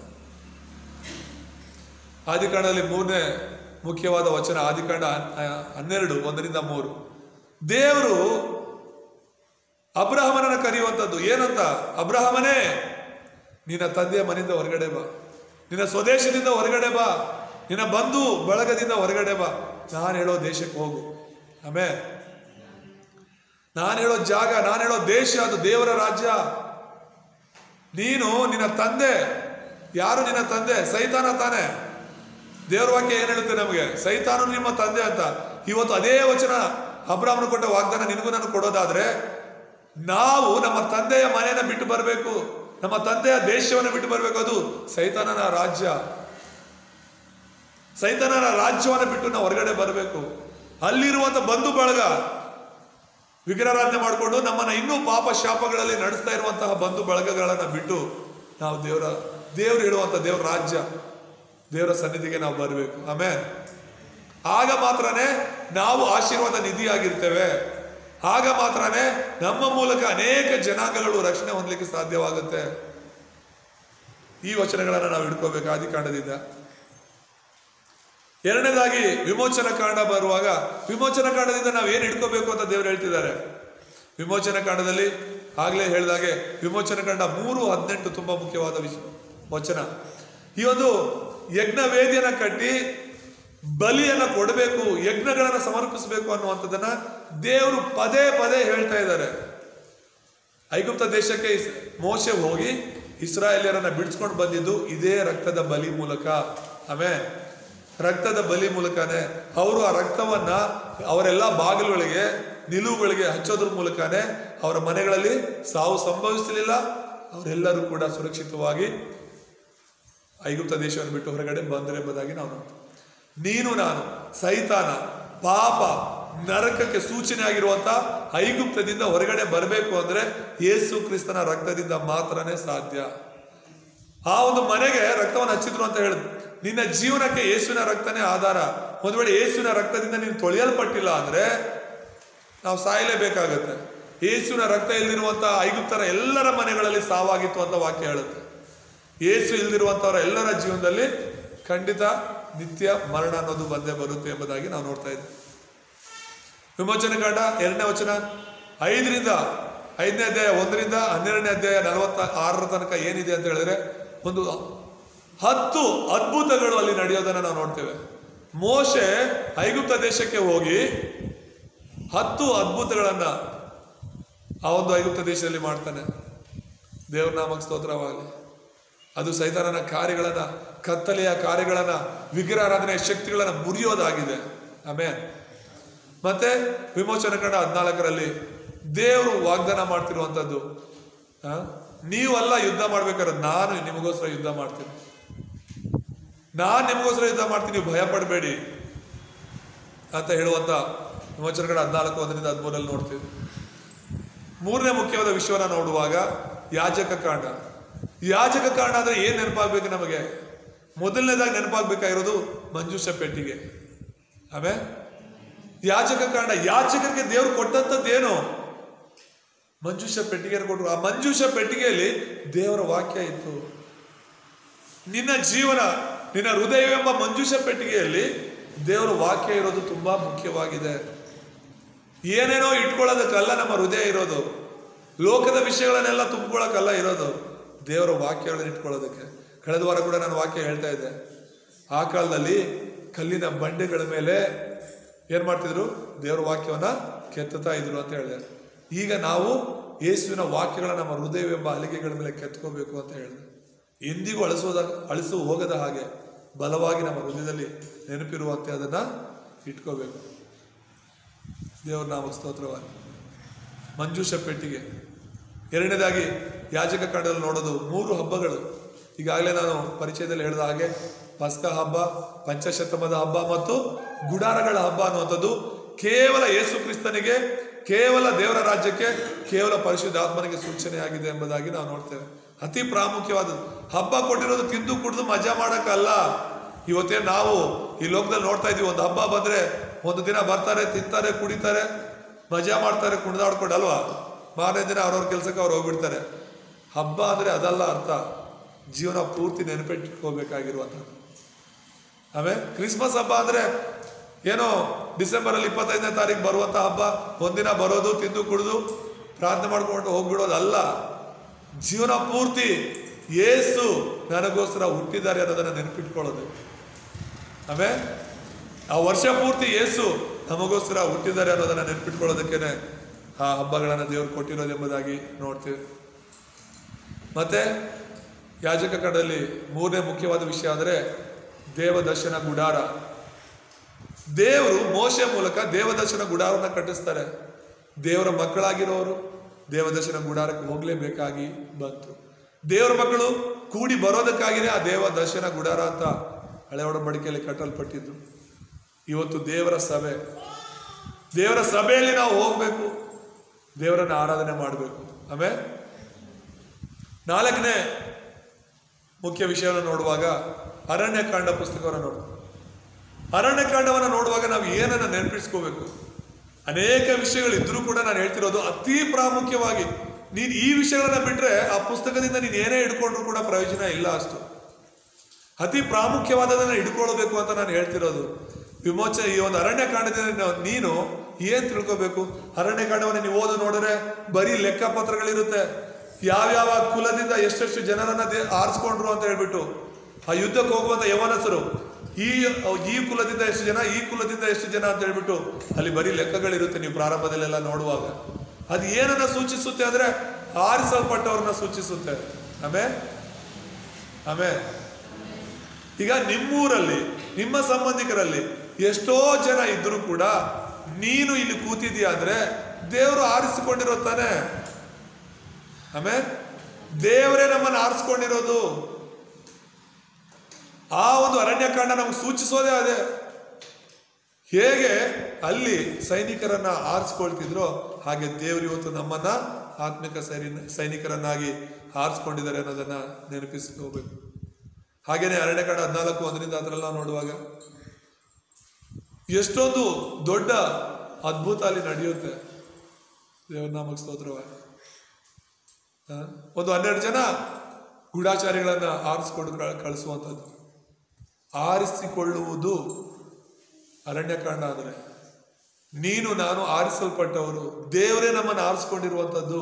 ಆದಿಕಾಂಡದಲ್ಲಿ ಮೂರನೇ ಮುಖ್ಯವಾದ ವಚನ ಆದಿಕಾಂಡ ಹನ್- ಹನ್ನೆರಡು ಒಂದರಿಂದ ಮೂರು ದೇವರು ಅಬ್ರಹಮನನ್ನ ಕರೆಯುವಂಥದ್ದು ಏನಂತ ಅಬ್ರಹಮನೇ ನಿನ್ನ ತಂದೆಯ ಮನೆಯಿಂದ ಹೊರಗಡೆ ಬಾ ನಿನ್ನ ಸ್ವದೇಶದಿಂದ ಹೊರಗಡೆ ಬಾ ನಿನ್ನ ಬಂಧು ಬಳಗದಿಂದ ಹೊರಗಡೆ ಬಾ ನಾನು ಹೇಳೋ ದೇಶಕ್ಕೆ ಹೋಗು ಆಮೇಲೆ ನಾನು ಹೇಳೋ ಜಾಗ ನಾನು ಹೇಳೋ ದೇಶ ಅದು ದೇವರ ರಾಜ್ಯ ನೀನು ನಿನ್ನ ತಂದೆ ಯಾರು ನಿನ್ನ ತಂದೆ ಸೈತಾನ ತಾನೆ ದೇವರ ವಾಕ್ಯ ಏನ್ ಹೇಳುತ್ತೆ ನಮಗೆ ಸೈತಾನು ನಿಮ್ಮ ತಂದೆ ಅಂತ ಇವತ್ತು ಅದೇ ವಚನ ಅಬ್ರಾಹ್ಮಣ ಕೊಟ್ಟ ವಾಗ್ದಾನ ನಿನಗೂ ನಾನು ಕೊಡೋದಾದ್ರೆ ನಾವು ನಮ್ಮ ತಂದೆಯ ಮನೆಯನ್ನ ಬಿಟ್ಟು ಬರಬೇಕು ನಮ್ಮ ತಂದೆಯ ದೇಶವನ್ನು ಬಿಟ್ಟು ಬರಬೇಕು ಅದು ಸೈತಾನನ ರಾಜ್ಯ ಸೈತಾನನ ರಾಜ್ಯವನ್ನು ಬಿಟ್ಟು ನಾವು ಹೊರಗಡೆ ಬರಬೇಕು ಅಲ್ಲಿರುವಂತ ಬಂಧು ಬಳಗ ವಿಗ್ರಹಾರಾಧನೆ ಮಾಡಿಕೊಂಡು ನಮ್ಮನ್ನ ಇನ್ನೂ ಪಾಪ ಶಾಪಗಳಲ್ಲಿ ನಡೆಸ್ತಾ ಇರುವಂತಹ ಬಂಧು ಬಳಗಗಳನ್ನ ಬಿಟ್ಟು ನಾವು ದೇವರ ದೇವರು ಹೇಳುವಂತ ದೇವರ ರಾಜ್ಯ ದೇವರ ಸನ್ನಿಧಿಗೆ ನಾವು ಬರಬೇಕು ಆಮೇಲೆ ಆಗ ಮಾತ್ರನೇ ನಾವು ಆಶೀರ್ವಾದ ನಿಧಿಯಾಗಿರ್ತೇವೆ ಆಗ ಮಾತ್ರನೇ ನಮ್ಮ ಮೂಲಕ ಅನೇಕ ಜನಾಂಗಗಳು ರಕ್ಷಣೆ ಹೊಂದಲಿಕ್ಕೆ ಸಾಧ್ಯವಾಗುತ್ತೆ ಈ ವಚನಗಳನ್ನು ನಾವು ಹಿಡ್ಕೋಬೇಕು ಆದಿಕಾಂಡದಿಂದ ಎರಡನೇದಾಗಿ ವಿಮೋಚನ ಕಾಂಡ ಬರುವಾಗ ವಿಮೋಚನ ಕಾಂಡದಿಂದ ನಾವು ಏನು ಹಿಡ್ಕೋಬೇಕು ಅಂತ ದೇವರು ಹೇಳ್ತಿದ್ದಾರೆ ವಿಮೋಚನ ಕಾಂಡದಲ್ಲಿ ಆಗ್ಲೇ ಹೇಳಿದಾಗೆ ವಿಮೋಚನ ಕಾಂಡ ಮೂರು ಹದಿನೆಂಟು ತುಂಬಾ ಮುಖ್ಯವಾದ ವಿಷಯ ವಚನ ಈ ಒಂದು ಯಜ್ಞ ವೇದಿಯನ್ನ ಕಟ್ಟಿ ಬಲಿಯನ್ನ ಕೊಡಬೇಕು ಯಜ್ಞಗಳನ್ನ ಸಮರ್ಪಿಸಬೇಕು ಅನ್ನುವಂಥದ್ದನ್ನ ದೇವರು ಪದೇ ಪದೇ ಹೇಳ್ತಾ ಇದ್ದಾರೆ ಐಗುಪ್ತ ದೇಶಕ್ಕೆ ಇಸ್- ಮೋಶೆ ಹೋಗಿ ಇಸ್ರಾಯೇಲಿಯರನ್ನ ಬಿಡಿಸ್ಕೊಂಡು ಬಂದಿದ್ದು ಇದೇ ರಕ್ತದ ಬಲಿ ಮೂಲಕ ಆಮೇಲೆ ರಕ್ತದ ಬಲಿ ಮೂಲಕನೇ ಅವರು ಆ ರಕ್ತವನ್ನ ಅವರೆಲ್ಲ ಬಾಗಿಲುಗಳಿಗೆ ನಿಲುವುಗಳಿಗೆ ಹಚ್ಚೋದ್ರ ಮೂಲಕನೇ ಅವರ ಮನೆಗಳಲ್ಲಿ ಸಾವು ಸಂಭವಿಸಲಿಲ್ಲ ಅವರೆಲ್ಲರೂ ಕೂಡ ಸುರಕ್ಷಿತವಾಗಿ ಐಗುಪ್ತ ದೇಶವನ್ನು ಬಿಟ್ಟು ಹೊರಗಡೆ ಬಂದರೆ ಎಂಬುದಾಗಿ ನಾವು ನೋಡ್ತೀವಿ ನೀನು ನಾನು ಸೈತಾನ ಪಾಪ ನರಕಕ್ಕೆ ಸೂಚನೆ ಆಗಿರುವಂತ ಐಗುಪ್ತದಿಂದ ಹೊರಗಡೆ ಬರಬೇಕು ಅಂದ್ರೆ ಯೇಸು ಕ್ರಿಸ್ತನ ರಕ್ತದಿಂದ ಮಾತ್ರನೇ ಸಾಧ್ಯ ಆ ಒಂದು ಮನೆಗೆ ರಕ್ತವನ್ನು ಹಚ್ಚಿದ್ರು ಅಂತ ಹೇಳಿದ್ರು ನಿನ್ನ ಜೀವನಕ್ಕೆ ಯೇಸುವಿನ ರಕ್ತನೇ ಆಧಾರ ಒಂದು ವೇಳೆ ಯೇಸುವಿನ ರಕ್ತದಿಂದ ನೀನು ತೊಳೆಯಲ್ಪಟ್ಟಿಲ್ಲ ಅಂದ್ರೆ ನಾವು ಸಾಯಲೇಬೇಕಾಗತ್ತೆ ಯೇಸುವಿನ ರಕ್ತ ಇಲ್ದಿರುವಂತ ಐಗುಪ್ತರ ಎಲ್ಲರ ಮನೆಗಳಲ್ಲಿ ಸಾವಾಗಿತ್ತು ಅಂತ ವಾಕ್ಯ ಹೇಳುತ್ತೆ ಯೇಸು ಇಲ್ದಿರುವಂತವರ ಎಲ್ಲರ ಜೀವನದಲ್ಲಿ ಖಂಡಿತ ನಿತ್ಯ ಮರಣ ಅನ್ನೋದು ಬಂದೇ ಬರುತ್ತೆ ಎಂಬುದಾಗಿ ನಾವು ನೋಡ್ತಾ ಇದ್ದೀವಿ ವಿಮೋಚನೆ ಕಾಂಡ ಎರಡನೇ ವಚನ ಐದರಿಂದ ಐದನೇ ಅಧ್ಯಾಯ ಒಂದರಿಂದ ಹನ್ನೆರಡನೇ ಅಧ್ಯಾಯ ನಲವತ್ತ ಆರರ ತನಕ ಏನಿದೆ ಅಂತ ಹೇಳಿದ್ರೆ ಒಂದು ಹತ್ತು ಅದ್ಭುತಗಳು ಅಲ್ಲಿ ನಡೆಯೋದನ್ನ ನಾವು ನೋಡ್ತೇವೆ ಮೋಶೆ ಐಗುಪ್ತ ದೇಶಕ್ಕೆ ಹೋಗಿ ಹತ್ತು ಅದ್ಭುತಗಳನ್ನ ಆ ಒಂದು ಐಗುಪ್ತ ದೇಶದಲ್ಲಿ ಮಾಡ್ತಾನೆ ದೇವ್ರ ನಾಮಕ್ಕೆ ಸ್ತೋತ್ರವಾಗಲಿ ಅದು ಸೈತಾನನ ಕಾರ್ಯಗಳನ್ನ ಕತ್ತಲೆಯ ಕಾರ್ಯಗಳನ್ನ ವಿಗ್ರಹಾರಾಧನೆಯ ಶಕ್ತಿಗಳನ್ನ ಮುರಿಯೋದಾಗಿದೆ ಆಮೇಲೆ ಮತ್ತೆ ವಿಮೋಚನ ಕಂಡ ಹದಿನಾಲ್ಕರಲ್ಲಿ ದೇವರು ವಾಗ್ದಾನ ಮಾಡ್ತಿರುವಂಥದ್ದು ಆ? ನೀವಲ್ಲ ಯುದ್ಧ ಮಾಡ್ಬೇಕಾದ್ರೆ ನಾನು ನಿಮಗೋಸ್ಕರ ಯುದ್ಧ ಮಾಡ್ತೀನಿ ನಾನು ನಿಮಗೋಸ್ಕರ ಯುದ್ಧ ಮಾಡ್ತೀನಿ ನೀವು ಭಯ ಪಡಬೇಡಿ ಅಂತ ಹೇಳುವಂತ ವಿಮೋಚನ ಕಂಡ ಹದಿನಾಲ್ಕು ಒಂದರಿಂದ ಹದಿಮೂರಲ್ಲಿ ನೋಡ್ತೀವಿ ಮೂರನೇ ಮುಖ್ಯವಾದ ವಿಷಯವನ್ನ ನೋಡುವಾಗ ಯಾಜಕ ಕಾಂಡ ಯಾಜಕ ಕಾಂಡ ಅಂದ್ರೆ ಏನ್ ನೆನಪಾಗ್ಬೇಕು ನಮಗೆ ಮೊದಲನೇದಾಗಿ ನೆನಪಾಗ್ಬೇಕಾಗಿರೋದು ಮಂಜೂಷ ಪೆಟ್ಟಿಗೆ ಆಮೇಲೆ ಯಾಜಕ ಕಾಂಡ ಯಾಜಕರಿಗೆ ದೇವರು ಕೊಟ್ಟಂತದ್ದೇನು ಮಂಜೂಷ ಪೆಟ್ಟಿಗೆ ಕೊಟ್ಟರು ಆ ಮಂಜೂಷ ಪೆಟ್ಟಿಗೆಯಲ್ಲಿ ದೇವರ ವಾಕ್ಯ ಇತ್ತು ನಿನ್ನ ಜೀವನ ನಿನ್ನ ಹೃದಯವೆಂಬ ಮಂಜೂಷ ಪೆಟ್ಟಿಗೆಯಲ್ಲಿ ದೇವರ ವಾಕ್ಯ ಇರೋದು ತುಂಬಾ ಮುಖ್ಯವಾಗಿದೆ ಏನೇನೋ ಇಟ್ಕೊಳ್ಳೋದಕ್ಕಲ್ಲ ನಮ್ಮ ಹೃದಯ ಇರೋದು ಲೋಕದ ವಿಷಯಗಳನ್ನೆಲ್ಲ ತುಂಬಿಕೊಳ್ಳೋಕ್ಕಲ್ಲ ಇರೋದು ದೇವರ ವಾಕ್ಯಗಳನ್ನ ಇಟ್ಕೊಳ್ಳೋದಕ್ಕೆ ಕಳೆದ ವಾರ ಕೂಡ ನಾನು ವಾಕ್ಯ ಹೇಳ್ತಾ ಇದ್ದೆ ಆ ಕಾಲದಲ್ಲಿ ಕಲ್ಲಿನ ಬಂಡೆಗಳ ಮೇಲೆ ಏನ್ ಮಾಡ್ತಿದ್ರು ದೇವರ ವಾಕ್ಯವನ್ನ ಕೆತ್ತುತ್ತಾ ಇದ್ರು ಅಂತ ಹೇಳಿದೆ ಈಗ ನಾವು ಯೇಸುವಿನ ವಾಕ್ಯಗಳ ನಮ್ಮ ಹೃದಯವೆಂಬ ಅಲಿಗೆಗಳ ಮೇಲೆ ಕೆತ್ಕೋಬೇಕು ಅಂತ ಹೇಳಿದೆ ಎಂದಿಗೂ ಅಳಿಸೋದ ಅಳಿಸು ಹೋಗದ ಹಾಗೆ ಬಲವಾಗಿ ನಮ್ಮ ಹೃದಯದಲ್ಲಿ ನೆನಪಿರುವಂತೆ ಅದನ್ನ ಇಟ್ಕೋಬೇಕು ದೇವರ ನಾಮ ಸ್ತೋತ್ರವಾಗಿ ಮಂಜೂಷ ಪೆಟ್ಟಿಗೆ ಎರಡನೇದಾಗಿ ಯಾಜಕ ಕಾಂಡದಲ್ಲಿ ನೋಡೋದು ಮೂರು ಹಬ್ಬಗಳು ಈಗಾಗಲೇ ನಾನು ಪರಿಚಯದಲ್ಲಿ ಹೇಳಿದ ಹಾಗೆ ಪಸ್ಕ ಹಬ್ಬ ಪಂಚಶತಮದ ಹಬ್ಬ ಮತ್ತು ಗುಡಾರಗಳ ಹಬ್ಬ ಅನ್ನುವಂಥದ್ದು ಕೇವಲ ಯೇಸು ಕ್ರಿಸ್ತನಿಗೆ ಕೇವಲ ದೇವರ ರಾಜ್ಯಕ್ಕೆ ಕೇವಲ ಪರಿಶುದ್ಧ ಆತ್ಮನಿಗೆ ಸೂಚನೆಯಾಗಿದೆ ಎಂಬುದಾಗಿ ನಾವು ನೋಡ್ತೇವೆ ಅತಿ ಪ್ರಾಮುಖ್ಯವಾದದ್ದು ಹಬ್ಬ ಕೊಟ್ಟಿರೋದು ತಿಂದು ಕುಡಿದು ಮಜಾ ಮಾಡಕ್ಕಲ್ಲ ಇವತ್ತೇ ನಾವು ಈ ಲೋಕದಲ್ಲಿ ನೋಡ್ತಾ ಇದೀವಿ ಒಂದು ಹಬ್ಬ ಬಂದ್ರೆ ಒಂದು ದಿನ ಬರ್ತಾರೆ ತಿಂತಾರೆ ಕುಡಿತಾರೆ ಮಜಾ ಮಾಡ್ತಾರೆ ಕುಣಿದಾಡ್ಕೊಂಡು ಅಲ್ವಾ ಮಾರನೇ ದಿನ ಅವ್ರವ್ರ ಕೆಲಸಕ್ಕೆ ಅವ್ರು ಹೋಗ್ಬಿಡ್ತಾರೆ ಹಬ್ಬ ಅಂದ್ರೆ ಅದಲ್ಲ ಅರ್ಥ ಜೀವನ ಪೂರ್ತಿ ನೆನಪಿಟ್ಕೋಬೇಕಾಗಿರುವಂಥದ್ದು ಆಮೇಲೆ ಕ್ರಿಸ್ಮಸ್ ಹಬ್ಬ ಅಂದ್ರೆ ಏನೋ ಡಿಸೆಂಬರ್ ಅಲ್ಲಿ ಇಪ್ಪತ್ತೈದನೇ ತಾರೀಕು ಬರುವಂತ ಹಬ್ಬ ಒಂದಿನ ಬರೋದು ತಿಂದು ಕುಡಿದು ಪ್ರಾರ್ಥನೆ ಮಾಡ್ಕೊಂಡು ಹೋಗ್ಬಿಡೋದಲ್ಲ ಜೀವನ ಪೂರ್ತಿ ಏಸು ನನಗೋಸ್ಕರ ಹುಟ್ಟಿದ್ದಾರೆ ಅನ್ನೋದನ್ನ ನೆನಪಿಟ್ಕೊಳ್ಳೋದು ಆಮೇಲೆ ಆ ವರ್ಷ ಪೂರ್ತಿ ಏಸು ನಮಗೋಸ್ಕರ ಹುಟ್ಟಿದ್ದಾರೆ ಅನ್ನೋದನ್ನ ನೆನಪಿಟ್ಕೊಳ್ಳೋದಕ್ಕೇನೆ ಆ ಹಬ್ಬಗಳನ್ನು ದೇವರು ಕೊಟ್ಟಿರೋದು ಎಂಬುದಾಗಿ ನೋಡ್ತೀವಿ ಮತ್ತೆ ಯಾಜಕ ಕಡದಲ್ಲಿ ಮೂರನೇ ಮುಖ್ಯವಾದ ವಿಷಯ ಅಂದರೆ ದೇವದರ್ಶನ ಗುಡಾರ ದೇವರು ಮೋಶೆ ಮೂಲಕ ದೇವದರ್ಶನ ಗುಡಾರವನ್ನು ಕಟ್ಟಿಸ್ತಾರೆ ದೇವರ ಮಕ್ಕಳಾಗಿರೋರು ದೇವದರ್ಶನ ಗುಡಾರಕ್ಕೆ ಹೋಗ್ಲೇಬೇಕಾಗಿ ಬಂತು ದೇವರ ಮಕ್ಕಳು ಕೂಡಿ ಬರೋದಕ್ಕಾಗಿಯೇ ಆ ದೇವ ದರ್ಶನ ಗುಡಾರ ಅಂತ ಹಳೆ ಒಡಂಬಡಿಕೆಯಲ್ಲಿ ಕಟ್ಟಲ್ಪಟ್ಟಿದ್ದು ಇವತ್ತು ದೇವರ ಸಭೆ ದೇವರ ಸಭೆಯಲ್ಲಿ ನಾವು ಹೋಗ್ಬೇಕು ದೇವರನ್ನ ಆರಾಧನೆ ಮಾಡಬೇಕು ಆಮೇಲೆ ನಾಲ್ಕನೇ ಮುಖ್ಯ ವಿಷಯವನ್ನು ನೋಡುವಾಗ ಅರಣ್ಯಕಾಂಡ ಪುಸ್ತಕವನ್ನು ನೋಡು ಅರಣ್ಯಕಾಂಡವನ್ನು ನೋಡುವಾಗ ನಾವು ಏನನ್ನ ನೆನಪಿಸ್ಕೋಬೇಕು ಅನೇಕ ವಿಷಯಗಳಿದ್ರೂ ಕೂಡ ನಾನು ಹೇಳ್ತಿರೋದು ಅತಿ ಪ್ರಾಮುಖ್ಯವಾಗಿ ನೀನು ಈ ವಿಷಯಗಳನ್ನ ಬಿಟ್ರೆ ಆ ಪುಸ್ತಕದಿಂದ ನೀನು ಏನೇ ಹಿಡ್ಕೊಂಡ್ರು ಕೂಡ ಪ್ರಯೋಜನ ಇಲ್ಲ ಅಷ್ಟು ಅತಿ ಪ್ರಾಮುಖ್ಯವಾದದನ್ನ ಹಿಡ್ಕೊಳ್ಬೇಕು ಅಂತ ನಾನು ಹೇಳ್ತಿರೋದು ವಿಮೋಚನೆ ಈ ಒಂದು ಅರಣ್ಯಕಾಂಡದಿಂದ ನಾವು- ನೀನು ಏನ್ ತಿಳ್ಕೊಬೇಕು ಅರಣ್ಯಕಾಂಡವನ್ನು ನೀವು ಓದು ನೋಡಿದ್ರೆ ಬರೀ ಲೆಕ್ಕಪತ್ರಗಳಿರುತ್ತೆ ಯಾವ್ಯಾವ ಕುಲದಿಂದ ಎಷ್ಟೆಷ್ಟು ಜನರನ್ನ ದೇ- ಆರಿಸ್ಕೊಂಡ್ರು ಅಂತ ಹೇಳ್ಬಿಟ್ಟು ಆ ಯುದ್ಧಕ್ಕೆ ಹೋಗುವಂತ ಯವನಸರು ಈ ಈ ಕುಲದಿಂದ ಎಷ್ಟು ಜನ ಈ ಕುಲದಿಂದ ಎಷ್ಟು ಜನ ಅಂತ ಹೇಳ್ಬಿಟ್ಟು ಅಲ್ಲಿ ಬರೀ ಲೆಕ್ಕಗಳಿರುತ್ತೆ ನೀವು ಪ್ರಾರಂಭದಲ್ಲೆಲ್ಲ ನೋಡುವಾಗ ಅದು ಏನನ್ನ ಸೂಚಿಸುತ್ತೆ ಅಂದ್ರೆ ಆರಿಸಲ್ಪಟ್ಟವ್ರನ್ನ ಸೂಚಿಸುತ್ತೆ ಆಮೇಲೆ ಆಮೇಲೆ ಈಗ ನಿಮ್ಮೂರಲ್ಲಿ ನಿಮ್ಮ ಸಂಬಂಧಿಕರಲ್ಲಿ ಎಷ್ಟೋ ಜನ ಇದ್ರೂ ಕೂಡ ನೀನು ಇಲ್ಲಿ ಕೂತಿದೀಯ ಅಂದ್ರೆ ದೇವರು ಆರಿಸಿಕೊಂಡಿರೋ ತಾನೆ ಆಮೇಲೆ ದೇವರೇ ನಮ್ಮನ್ನು ಆರಿಸ್ಕೊಂಡಿರೋದು ಆ ಒಂದು ಅರಣ್ಯಕಾಂಡ ನಮ್ಗೆ ಸೂಚಿಸೋದೇ ಅದೇ ಹೇಗೆ ಅಲ್ಲಿ ಸೈನಿಕರನ್ನ ಆರಿಸ್ಕೊಳ್ತಿದ್ರೋ ಹಾಗೆ ದೇವರು ಇವತ್ತು ನಮ್ಮನ್ನ ಆತ್ಮಿಕ ಸೈನಿ ಸೈನಿಕರನ್ನಾಗಿ ಆರಿಸ್ಕೊಂಡಿದ್ದಾರೆ ಅನ್ನೋದನ್ನ ನೆನಪಿಸ್ಕೋಬೇಕು ಹಾಗೇನೆ ಅರಣ್ಯಕಾಂಡ ಹದಿನಾಲ್ಕು ಒಂದರಿಂದ ಅದರೆಲ್ಲ ನೋಡುವಾಗ ಎಷ್ಟೊಂದು ದೊಡ್ಡ ಅದ್ಭುತ ಅಲ್ಲಿ ನಡೆಯುತ್ತೆ ದೇವರ ನಾಮಕ್ಕೆ ಸ್ತೋತ್ರವಾಗಿ ಆ, ಒಂದು ಹನ್ನೆರಡು ಜನ ಗೂಢಾಚಾರಿಗಳನ್ನ ಆರಿಸ್ಕೊಂಡು ಕಳ್- ಕಳಿಸುವಂಥದ್ದು ಆರಿಸಿಕೊಳ್ಳುವುದು ಅರಣ್ಯಕಾಂಡ ಅಂದರೆ ನೀನು ನಾನು ಆರಿಸಲ್ಪಟ್ಟವರು ದೇವರೇ ನಮ್ಮನ್ನು ಆರಿಸ್ಕೊಂಡಿರುವಂಥದ್ದು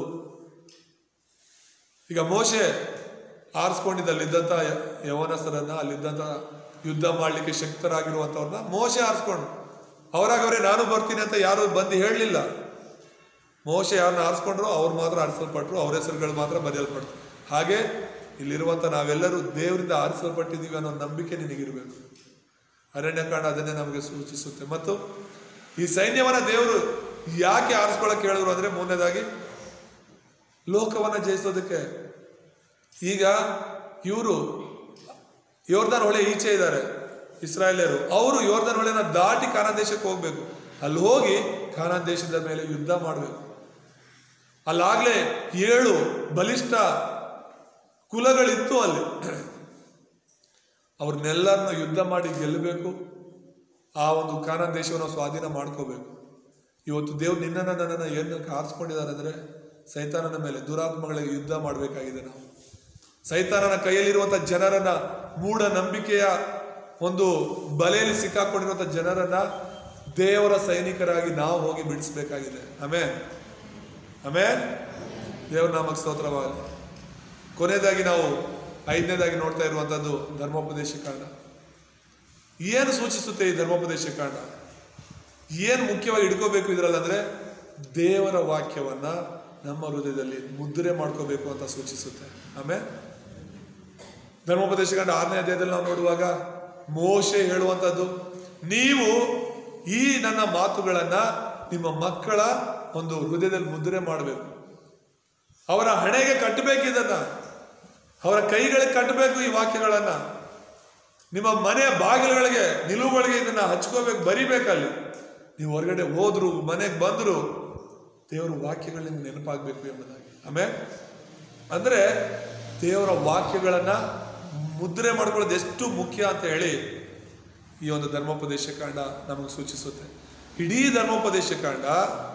ಈಗ ಮೋಶೆ ಆರಿಸ್ಕೊಂಡಿದ್ದ ಅಲ್ಲಿದ್ದಂಥ ಯ- ಯವನಸ್ಥರನ್ನ ಅಲ್ಲಿದ್ದಂಥ ಯುದ್ಧ ಮಾಡಲಿಕ್ಕೆ ಶಕ್ತರಾಗಿರುವಂಥವ್ರನ್ನ ಮೋಶೆ ಆರಿಸ್ಕೊಂಡು ಅವರಾಗವ್ರೆ ನಾನು ಬರ್ತೀನಿ ಅಂತ ಯಾರು ಬಂದು ಹೇಳಲಿಲ್ಲ ಮೋಶೆ ಯಾರನ್ನ ಆರಿಸ್ಕೊಂಡ್ರು ಅವ್ರು ಮಾತ್ರ ಆರಿಸಲ್ಪಟ್ರು ಅವ್ರ ಹೆಸರುಗಳು ಮಾತ್ರ ಬರೆಯಲ್ಪಟ್ರು ಹಾಗೆ ಇಲ್ಲಿರುವಂಥ ನಾವೆಲ್ಲರೂ ದೇವರಿಂದ ಆರಿಸಲ್ಪಟ್ಟಿದ್ದೀವಿ ಅನ್ನೋ ನಂಬಿಕೆ ನಿನಗಿರಬೇಕು ಅರಣ್ಯಕಾಂಡ ಅದನ್ನೇ ನಮಗೆ ಸೂಚಿಸುತ್ತೆ ಮತ್ತು ಈ ಸೈನ್ಯವನ್ನ ದೇವರು ಯಾಕೆ ಆರಿಸ್ಕೊಳ್ಳೋಕೆ ಹೇಳಿದ್ರು ಅಂದ್ರೆ ಮೂರನೇದಾಗಿ ಲೋಕವನ್ನ ಜಯಿಸೋದಕ್ಕೆ ಈಗ ಇವರು ಯೋರ್ದಾನ್ ಹೊಳೆ ಈಚೆ ಇದ್ದಾರೆ ಇಸ್ರಾಯೇಲರು ಅವರು ಯೋರ್ದಾನ್ ಹೊಳೆನ ದಾಟಿ ಕಾನಾನ್ ದೇಶಕ್ಕೆ ಹೋಗ್ಬೇಕು ಅಲ್ಲಿ ಹೋಗಿ ಕಾನಾನ್ ದೇಶದ ಮೇಲೆ ಯುದ್ಧ ಮಾಡಬೇಕು ಅಲ್ಲಾಗ್ಲೇ ಏಳು ಬಲಿಷ್ಠ ಕುಲಗಳಿತ್ತು ಅಲ್ಲಿ ಅವ್ರನ್ನೆಲ್ಲರನ್ನ ಯುದ್ಧ ಮಾಡಿ ಗೆಲ್ಲಬೇಕು ಆ ಒಂದು ಕಾನಾನ್ ದೇಶವನ್ನು ಸ್ವಾಧೀನ ಮಾಡ್ಕೋಬೇಕು ಇವತ್ತು ದೇವ್ರು ನಿನ್ನನ್ನು ನನ್ನನ್ನು ಏನಕ್ಕೆ ಆರಿಸ್ಕೊಂಡಿದ್ದಾರೆ ಅಂದರೆ ಸೈತಾನನ ಮೇಲೆ ದುರಾತ್ಮಗಳಿಗೆ ಯುದ್ಧ ಮಾಡಬೇಕಾಗಿದೆ ನಾವು ಸೈತಾನನ ಕೈಯಲ್ಲಿರುವಂಥ ಜನರನ್ನ ಮೂಢ ನಂಬಿಕೆಯ ಒಂದು ಬಲೆಯಲ್ಲಿ ಸಿಕ್ಕಾಕೊಂಡಿರುವಂಥ ಜನರನ್ನ ದೇವರ ಸೈನಿಕರಾಗಿ ನಾವು ಹೋಗಿ ಬಿಡಿಸ್ಬೇಕಾಗಿದೆ ಆಮೇನ್ ಆಮೇನ್ ದೇವರ ನಾಮಕ್ಕೆ ಸ್ತೋತ್ರವಾಗಲಿ ಕೊನೆಯದಾಗಿ ನಾವು ಐದನೇದಾಗಿ ನೋಡ್ತಾ ಇರುವಂಥದ್ದು ಧರ್ಮೋಪದೇಶ ಕಾಂಡ ಏನು ಸೂಚಿಸುತ್ತೆ ಈ ಧರ್ಮೋಪದೇಶ ಕಾಂಡ ಏನು ಮುಖ್ಯವಾಗಿ ಹಿಡ್ಕೋಬೇಕು ಇದರಲ್ಲಿ ಅಂದ್ರೆ ದೇವರ ವಾಕ್ಯವನ್ನ ನಮ್ಮ ಹೃದಯದಲ್ಲಿ ಮುದ್ರೆ ಮಾಡ್ಕೋಬೇಕು ಅಂತ ಸೂಚಿಸುತ್ತೆ ಆಮೇಲೆ ಧರ್ಮೋಪದೇಶ ಕಾಂಡ ಆರನೇ ಅಧ್ಯಾಯದಲ್ಲಿ ನಾವು ನೋಡುವಾಗ ಮೋಶೆ ಹೇಳುವಂಥದ್ದು ನೀವು ಈ ನನ್ನ ಮಾತುಗಳನ್ನ ನಿಮ್ಮ ಮಕ್ಕಳ ಒಂದು ಹೃದಯದಲ್ಲಿ ಮುದ್ರೆ ಮಾಡಬೇಕು ಅವರ ಹಣೆಗೆ ಕಟ್ಟಬೇಕು ಇದನ್ನ ಅವರ ಕೈಗಳಿಗೆ ಕಟ್ಟಬೇಕು ಈ ವಾಕ್ಯಗಳನ್ನ ನಿಮ್ಮ ಮನೆ ಬಾಗಿಲುಗಳಿಗೆ ನಿಲುವುಗಳಿಗೆ ಇದನ್ನ ಹಚ್ಕೋಬೇಕು ಬರಿಬೇಕಲ್ಲಿ ನೀವು ಹೊರಗಡೆ ಹೋದ್ರು ಮನೆಗೆ ಬಂದ್ರು ದೇವರ ವಾಕ್ಯಗಳು ನಿಮ್ಗೆ ನೆನಪಾಗಬೇಕು ಎಂಬುದಾಗಿ ಆಮೇಲೆ ಅಂದ್ರೆ ದೇವರ ವಾಕ್ಯಗಳನ್ನ ಮುದ್ರೆ ಮಾಡ್ಕೊಳ್ಳೋದು ಎಷ್ಟು ಮುಖ್ಯ ಅಂತ ಹೇಳಿ ಈ ಒಂದು ಧರ್ಮೋಪದೇಶ ಕಾಂಡ ನಮಗೆ ಸೂಚಿಸುತ್ತೆ ಇಡೀ ಧರ್ಮೋಪದೇಶ ಕಾಂಡ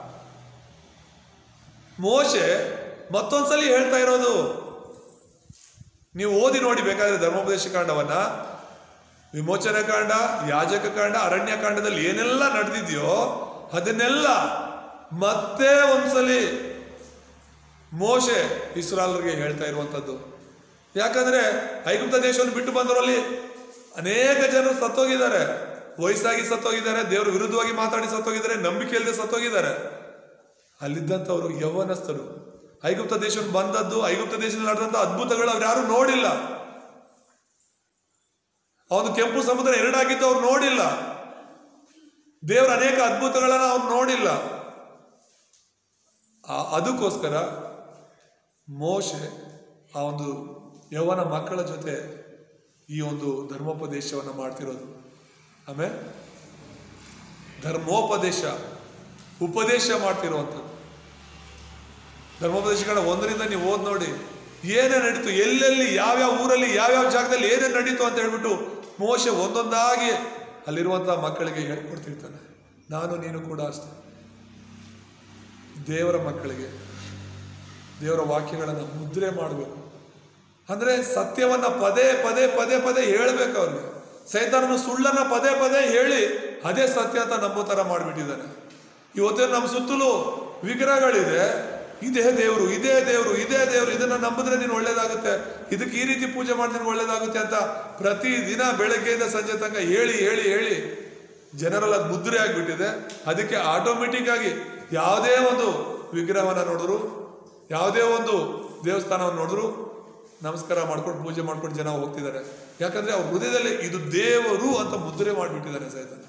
ಮೋಶೆ ಮತ್ತೊಂದ್ಸಲಿ ಹೇಳ್ತಾ ಇರೋದು ನೀವು ಓದಿ ನೋಡಿ ಬೇಕಾದ್ರೆ ಧರ್ಮೋಪದೇಶ ಕಾಂಡವನ್ನ ವಿಮೋಚನ ಕಾಂಡ ಯಾಜಕ ಕಾಂಡ ಅರಣ್ಯ ಕಾಂಡದಲ್ಲಿ ಏನೆಲ್ಲ ನಡೆದಿದೆಯೋ ಅದನ್ನೆಲ್ಲ ಮತ್ತೆ ಒಂದ್ಸಲಿ ಮೋಶೆ ಇಸ್ರಾಲ್ರಿಗೆ ಹೇಳ್ತಾ ಇರುವಂಥದ್ದು ಯಾಕಂದ್ರೆ ಐಗುಪ್ತ ದೇಶವನ್ನು ಬಿಟ್ಟು ಬಂದವರಲ್ಲಿ ಅನೇಕ ಜನರು ಸತ್ತೋಗಿದ್ದಾರೆ ವಯಸ್ಸಾಗಿ ಸತ್ತೋಗಿದ್ದಾರೆ ದೇವರ ವಿರುದ್ಧವಾಗಿ ಮಾತಾಡಿ ಸತ್ತೋಗಿದ್ದಾರೆ ನಂಬಿಕೆ ಇಲ್ಲದೆ ಸತ್ತೋಗಿದ್ದಾರೆ ಅಲ್ಲಿದ್ದಂಥವರು ಯೌವನಸ್ಥರು ಐಗುಪ್ತ ದೇಶವನ್ನು ಬಂದದ್ದು ಐಗುಪ್ತ ದೇಶದಲ್ಲಿ ನಡೆದಂಥ ಅದ್ಭುತಗಳು ಅವ್ರು ಯಾರು ನೋಡಿಲ್ಲ ಅವನು ಕೆಂಪು ಸಮುದ್ರ ಎರಡಾಗಿದ್ದು ಅವ್ರು ನೋಡಿಲ್ಲ ದೇವರ ಅನೇಕ ಅದ್ಭುತಗಳನ್ನ ಅವ್ರು ನೋಡಿಲ್ಲ ಆ- ಅದಕ್ಕೋಸ್ಕರ ಮೋಶೆ ಆ ಒಂದು ಯೌವನ ಮಕ್ಕಳ ಜೊತೆ ಈ ಒಂದು ಧರ್ಮೋಪದೇಶವನ್ನು ಮಾಡ್ತಿರೋದು ಆಮೇಲೆ ಧರ್ಮೋಪದೇಶ ಉಪದೇಶ ಮಾಡ್ತಿರುವಂಥದ್ದು ಧರ್ಮೋಪದೇಶಗಳ ಒಂದರಿಂದ ನೀವು ಓದ್ ನೋಡಿ ಏನೇ ನಡೀತು ಎಲ್ಲೆಲ್ಲಿ ಯಾವ್ಯಾವ ಊರಲ್ಲಿ ಯಾವ್ಯಾವ ಜಾಗದಲ್ಲಿ ಏನೇನು ನಡೀತು ಅಂತ ಹೇಳ್ಬಿಟ್ಟು ಮೋಶೆ ಒಂದೊಂದಾಗಿ ಅಲ್ಲಿರುವಂತಹ ಮಕ್ಕಳಿಗೆ ಹೇಳ್ಕೊಡ್ತಿರ್ತಾನೆ ನಾನು ನೀನು ಕೂಡ ಅಷ್ಟೇ ದೇವರ ಮಕ್ಕಳಿಗೆ ದೇವರ ವಾಕ್ಯಗಳನ್ನು ಮುದ್ರೆ ಮಾಡಬೇಕು ಅಂದ್ರೆ ಸತ್ಯವನ್ನ ಪದೇ ಪದೇ ಪದೇ ಪದೇ ಹೇಳ್ಬೇಕು ಅವ್ರಿಗೆ ಸೈತಾನನು ಸುಳ್ಳನ್ನ ಪದೇ ಪದೇ ಹೇಳಿ ಅದೇ ಸತ್ಯ ಅಂತ ನಂಬೋ ತರ ಮಾಡಿಬಿಟ್ಟಿದ್ದಾನೆ ಇವತ್ತೇನು ನಮ್ಮ ಸುತ್ತಲೂ ವಿಗ್ರಹಗಳಿದೆ ಇದೇ ದೇವರು ಇದೇ ದೇವರು ಇದೇ ದೇವರು ಇದನ್ನ ನಂಬಿದ್ರೆ ನೀನು ಒಳ್ಳೇದಾಗುತ್ತೆ ಇದಕ್ಕೆ ಈ ರೀತಿ ಪೂಜೆ ಮಾಡಿದ್ರೆ ಒಳ್ಳೇದಾಗುತ್ತೆ ಅಂತ ಪ್ರತಿ ದಿನ ಬೆಳಗ್ಗೆಯಿಂದ ಸಂಜೆ ತನಕ ಹೇಳಿ ಹೇಳಿ ಹೇಳಿ ಜನರೆಲ್ಲ ಅದು ಮುದ್ರೆ ಆಗಿಬಿಟ್ಟಿದೆ ಅದಕ್ಕೆ ಆಟೋಮೆಟಿಕ್ ಆಗಿ ಯಾವುದೇ ಒಂದು ವಿಗ್ರಹವನ್ನ ನೋಡಿದ್ರು ಯಾವುದೇ ಒಂದು ದೇವಸ್ಥಾನವನ್ನು ನೋಡಿದ್ರು ನಮಸ್ಕಾರ ಮಾಡ್ಕೊಂಡು ಪೂಜೆ ಮಾಡ್ಕೊಂಡು ಜನ ಹೋಗ್ತಿದ್ದಾರೆ ಯಾಕಂದ್ರೆ ಅವ್ರ ಹೃದಯದಲ್ಲಿ ಇದು ದೇವರು ಅಂತ ಮುದ್ರೆ ಮಾಡಿಬಿಟ್ಟಿದ್ದಾರೆ ಸೈತಾನ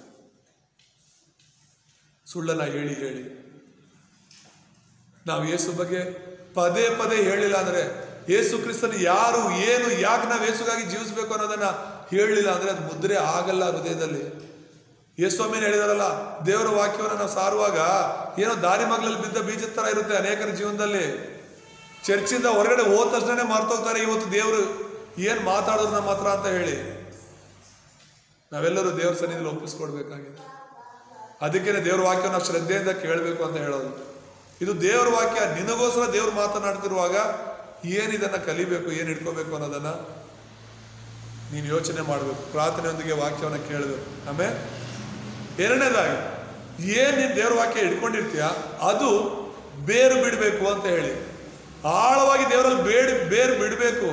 ಸುಳ್ಳನ್ನ ಹೇಳಿ ಹೇಳಿ ನಾವು ಯೇಸು ಬಗ್ಗೆ ಪದೇ ಪದೇ ಹೇಳಿಲ್ಲ ಅಂದ್ರೆ ಯೇಸು ಕ್ರಿಸ್ತನ ಯಾರು ಏನು ಯಾಕೆ ನಾವು ಯೇಸುಗಾಗಿ ಜೀವಿಸ್ಬೇಕು ಅನ್ನೋದನ್ನ ಹೇಳಲಿಲ್ಲ ಅಂದ್ರೆ ಅದು ಮುದ್ರೆ ಆಗಲ್ಲ ಹೃದಯದಲ್ಲಿ ಯೇಸ್ವಾಮಿನ ಹೇಳಿದಾರಲ್ಲ ದೇವರ ವಾಕ್ಯವನ್ನು ನಾವು ಸಾರುವಾಗ ಏನೋ ದಾರಿ ಮಗ್ಲಲ್ಲಿ ಬಿದ್ದ ಬೀಜದ ತರ ಇರುತ್ತೆ ಅನೇಕರ ಜೀವನದಲ್ಲಿ ಚರ್ಚಿಂದ ಹೊರಗಡೆ ಹೋದ ತಕ್ಷಣ ಮಾರ್ತೋಗ್ತಾರೆ ಇವತ್ತು ದೇವರು ಏನ್ ಮಾತಾಡೋದು ನಮ್ಮ ಹತ್ರ ಅಂತ ಹೇಳಿ ನಾವೆಲ್ಲರೂ ದೇವ್ರ ಸನ್ನಿಧಿಯಲ್ಲಿ ಒಪ್ಪಿಸ್ಕೊಡ್ಬೇಕಾಗಿದೆ ಅದಕ್ಕೇನೆ ದೇವ್ರ ವಾಕ್ಯ ನಾವು ಶ್ರದ್ಧೆಯಿಂದ ಕೇಳಬೇಕು ಅಂತ ಹೇಳೋದು ಇದು ದೇವ್ರ ವಾಕ್ಯ ನಿನಗೋಸ್ಕರ ದೇವ್ರು ಮಾತನಾಡ್ತಿರುವಾಗ ಏನ್ ಇದನ್ನ ಕಲಿಬೇಕು ಏನ್ ಇಟ್ಕೋಬೇಕು ಅನ್ನೋದನ್ನ ನೀನು ಯೋಚನೆ ಮಾಡಬೇಕು ಪ್ರಾರ್ಥನೆಯೊಂದಿಗೆ ವಾಕ್ಯವನ್ನು ಕೇಳಬೇಕು ಆಮೇಲೆ ಎರಡನೇದಾಗಿ ಏನ್ ನೀನ್ ದೇವ್ರ ವಾಕ್ಯ ಇಟ್ಕೊಂಡಿರ್ತೀಯ ಅದು ಬೇರು ಬಿಡಬೇಕು ಅಂತ ಹೇಳಿ ಆಳವಾಗಿ ದೇವರಲ್ಲಿ ಬೇಡ ಬೇರು ಬಿಡಬೇಕು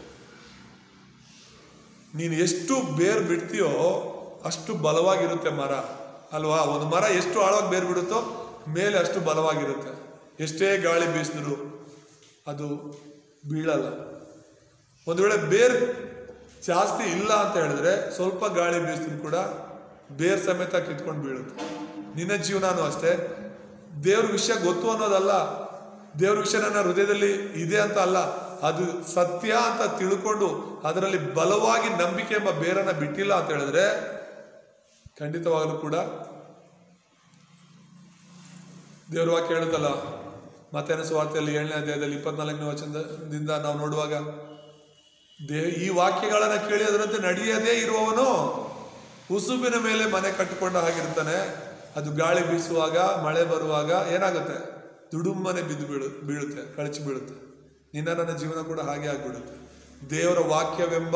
ನೀನು ಎಷ್ಟು ಬೇರು ಬಿಡ್ತೀಯೋ ಅಷ್ಟು ಬಲವಾಗಿರುತ್ತೆ ಮರ ಅಲ್ವಾ ಒಂದು ಮರ ಎಷ್ಟು ಆಳವಾಗಿ ಬೇರು ಬಿಡುತ್ತೋ ಮೇಲೆ ಅಷ್ಟು ಬಲವಾಗಿರುತ್ತೆ ಎಷ್ಟೇ ಗಾಳಿ ಬೀಸಿದ್ರು ಅದು ಬೀಳಲ್ಲ ಒಂದು ವೇಳೆ ಬೇರ್ ಜಾಸ್ತಿ ಇಲ್ಲ ಅಂತ ಹೇಳಿದ್ರೆ ಸ್ವಲ್ಪ ಗಾಳಿ ಬೀಸಿದ್ರು ಕೂಡ ಬೇರ್ ಸಮೇತ ಕಿತ್ಕೊಂಡು ಬೀಳುತ್ತೆ ನಿನ್ನ ಜೀವನನೂ ಅಷ್ಟೇ ದೇವ್ರ ವಿಷಯ ಗೊತ್ತು ಅನ್ನೋದಲ್ಲ ದೇವ್ರ ವಿಷಯ ನನ್ನ ಹೃದಯದಲ್ಲಿ ಇದೆ ಅಂತ ಅಲ್ಲ ಅದು ಸತ್ಯ ಅಂತ ತಿಳ್ಕೊಂಡು ಅದರಲ್ಲಿ ಬಲವಾಗಿ ನಂಬಿಕೆ ಎಂಬ ಬೇರನ್ನ ಬಿಟ್ಟಿಲ್ಲ ಅಂತ ಹೇಳಿದ್ರೆ ಖಂಡಿತವಾಗಲೂ ಕೂಡ ದೇವ್ರ ವಾಕ್ಯ ಹೇಳುತ್ತಲ್ಲ ಮತ್ತೇನ ಸ್ವಾರ್ಥೆಯಲ್ಲಿ ಏಳನೇ ಅಧ್ಯಾಯದಲ್ಲಿ ಇಪ್ಪತ್ನಾಲ್ಕನೇ ವಚನದಿಂದ ನಾವು ನೋಡುವಾಗ ದೇ ಈ ವಾಕ್ಯಗಳನ್ನ ಕೇಳಿ ಅದರಂತೆ ನಡೆಯದೇ ಇರುವವನು ಉಸುಬಿನ ಮೇಲೆ ಮನೆ ಕಟ್ಟಿಕೊಂಡ ಹಾಗಿರ್ತಾನೆ ಅದು ಗಾಳಿ ಬೀಸುವಾಗ ಮಳೆ ಬರುವಾಗ ಏನಾಗುತ್ತೆ ದುಡುಮ್ಮನೆ ಬಿದ್ದು ಬೀಳು ಬೀಳುತ್ತೆ ಕಳಚಿ ಬೀಳುತ್ತೆ ನಿನ್ನ ನನ್ನ ಜೀವನ ಕೂಡ ಹಾಗೆ ಆಗ್ಬಿಡುತ್ತೆ ದೇವರ ವಾಕ್ಯವೆಂಬ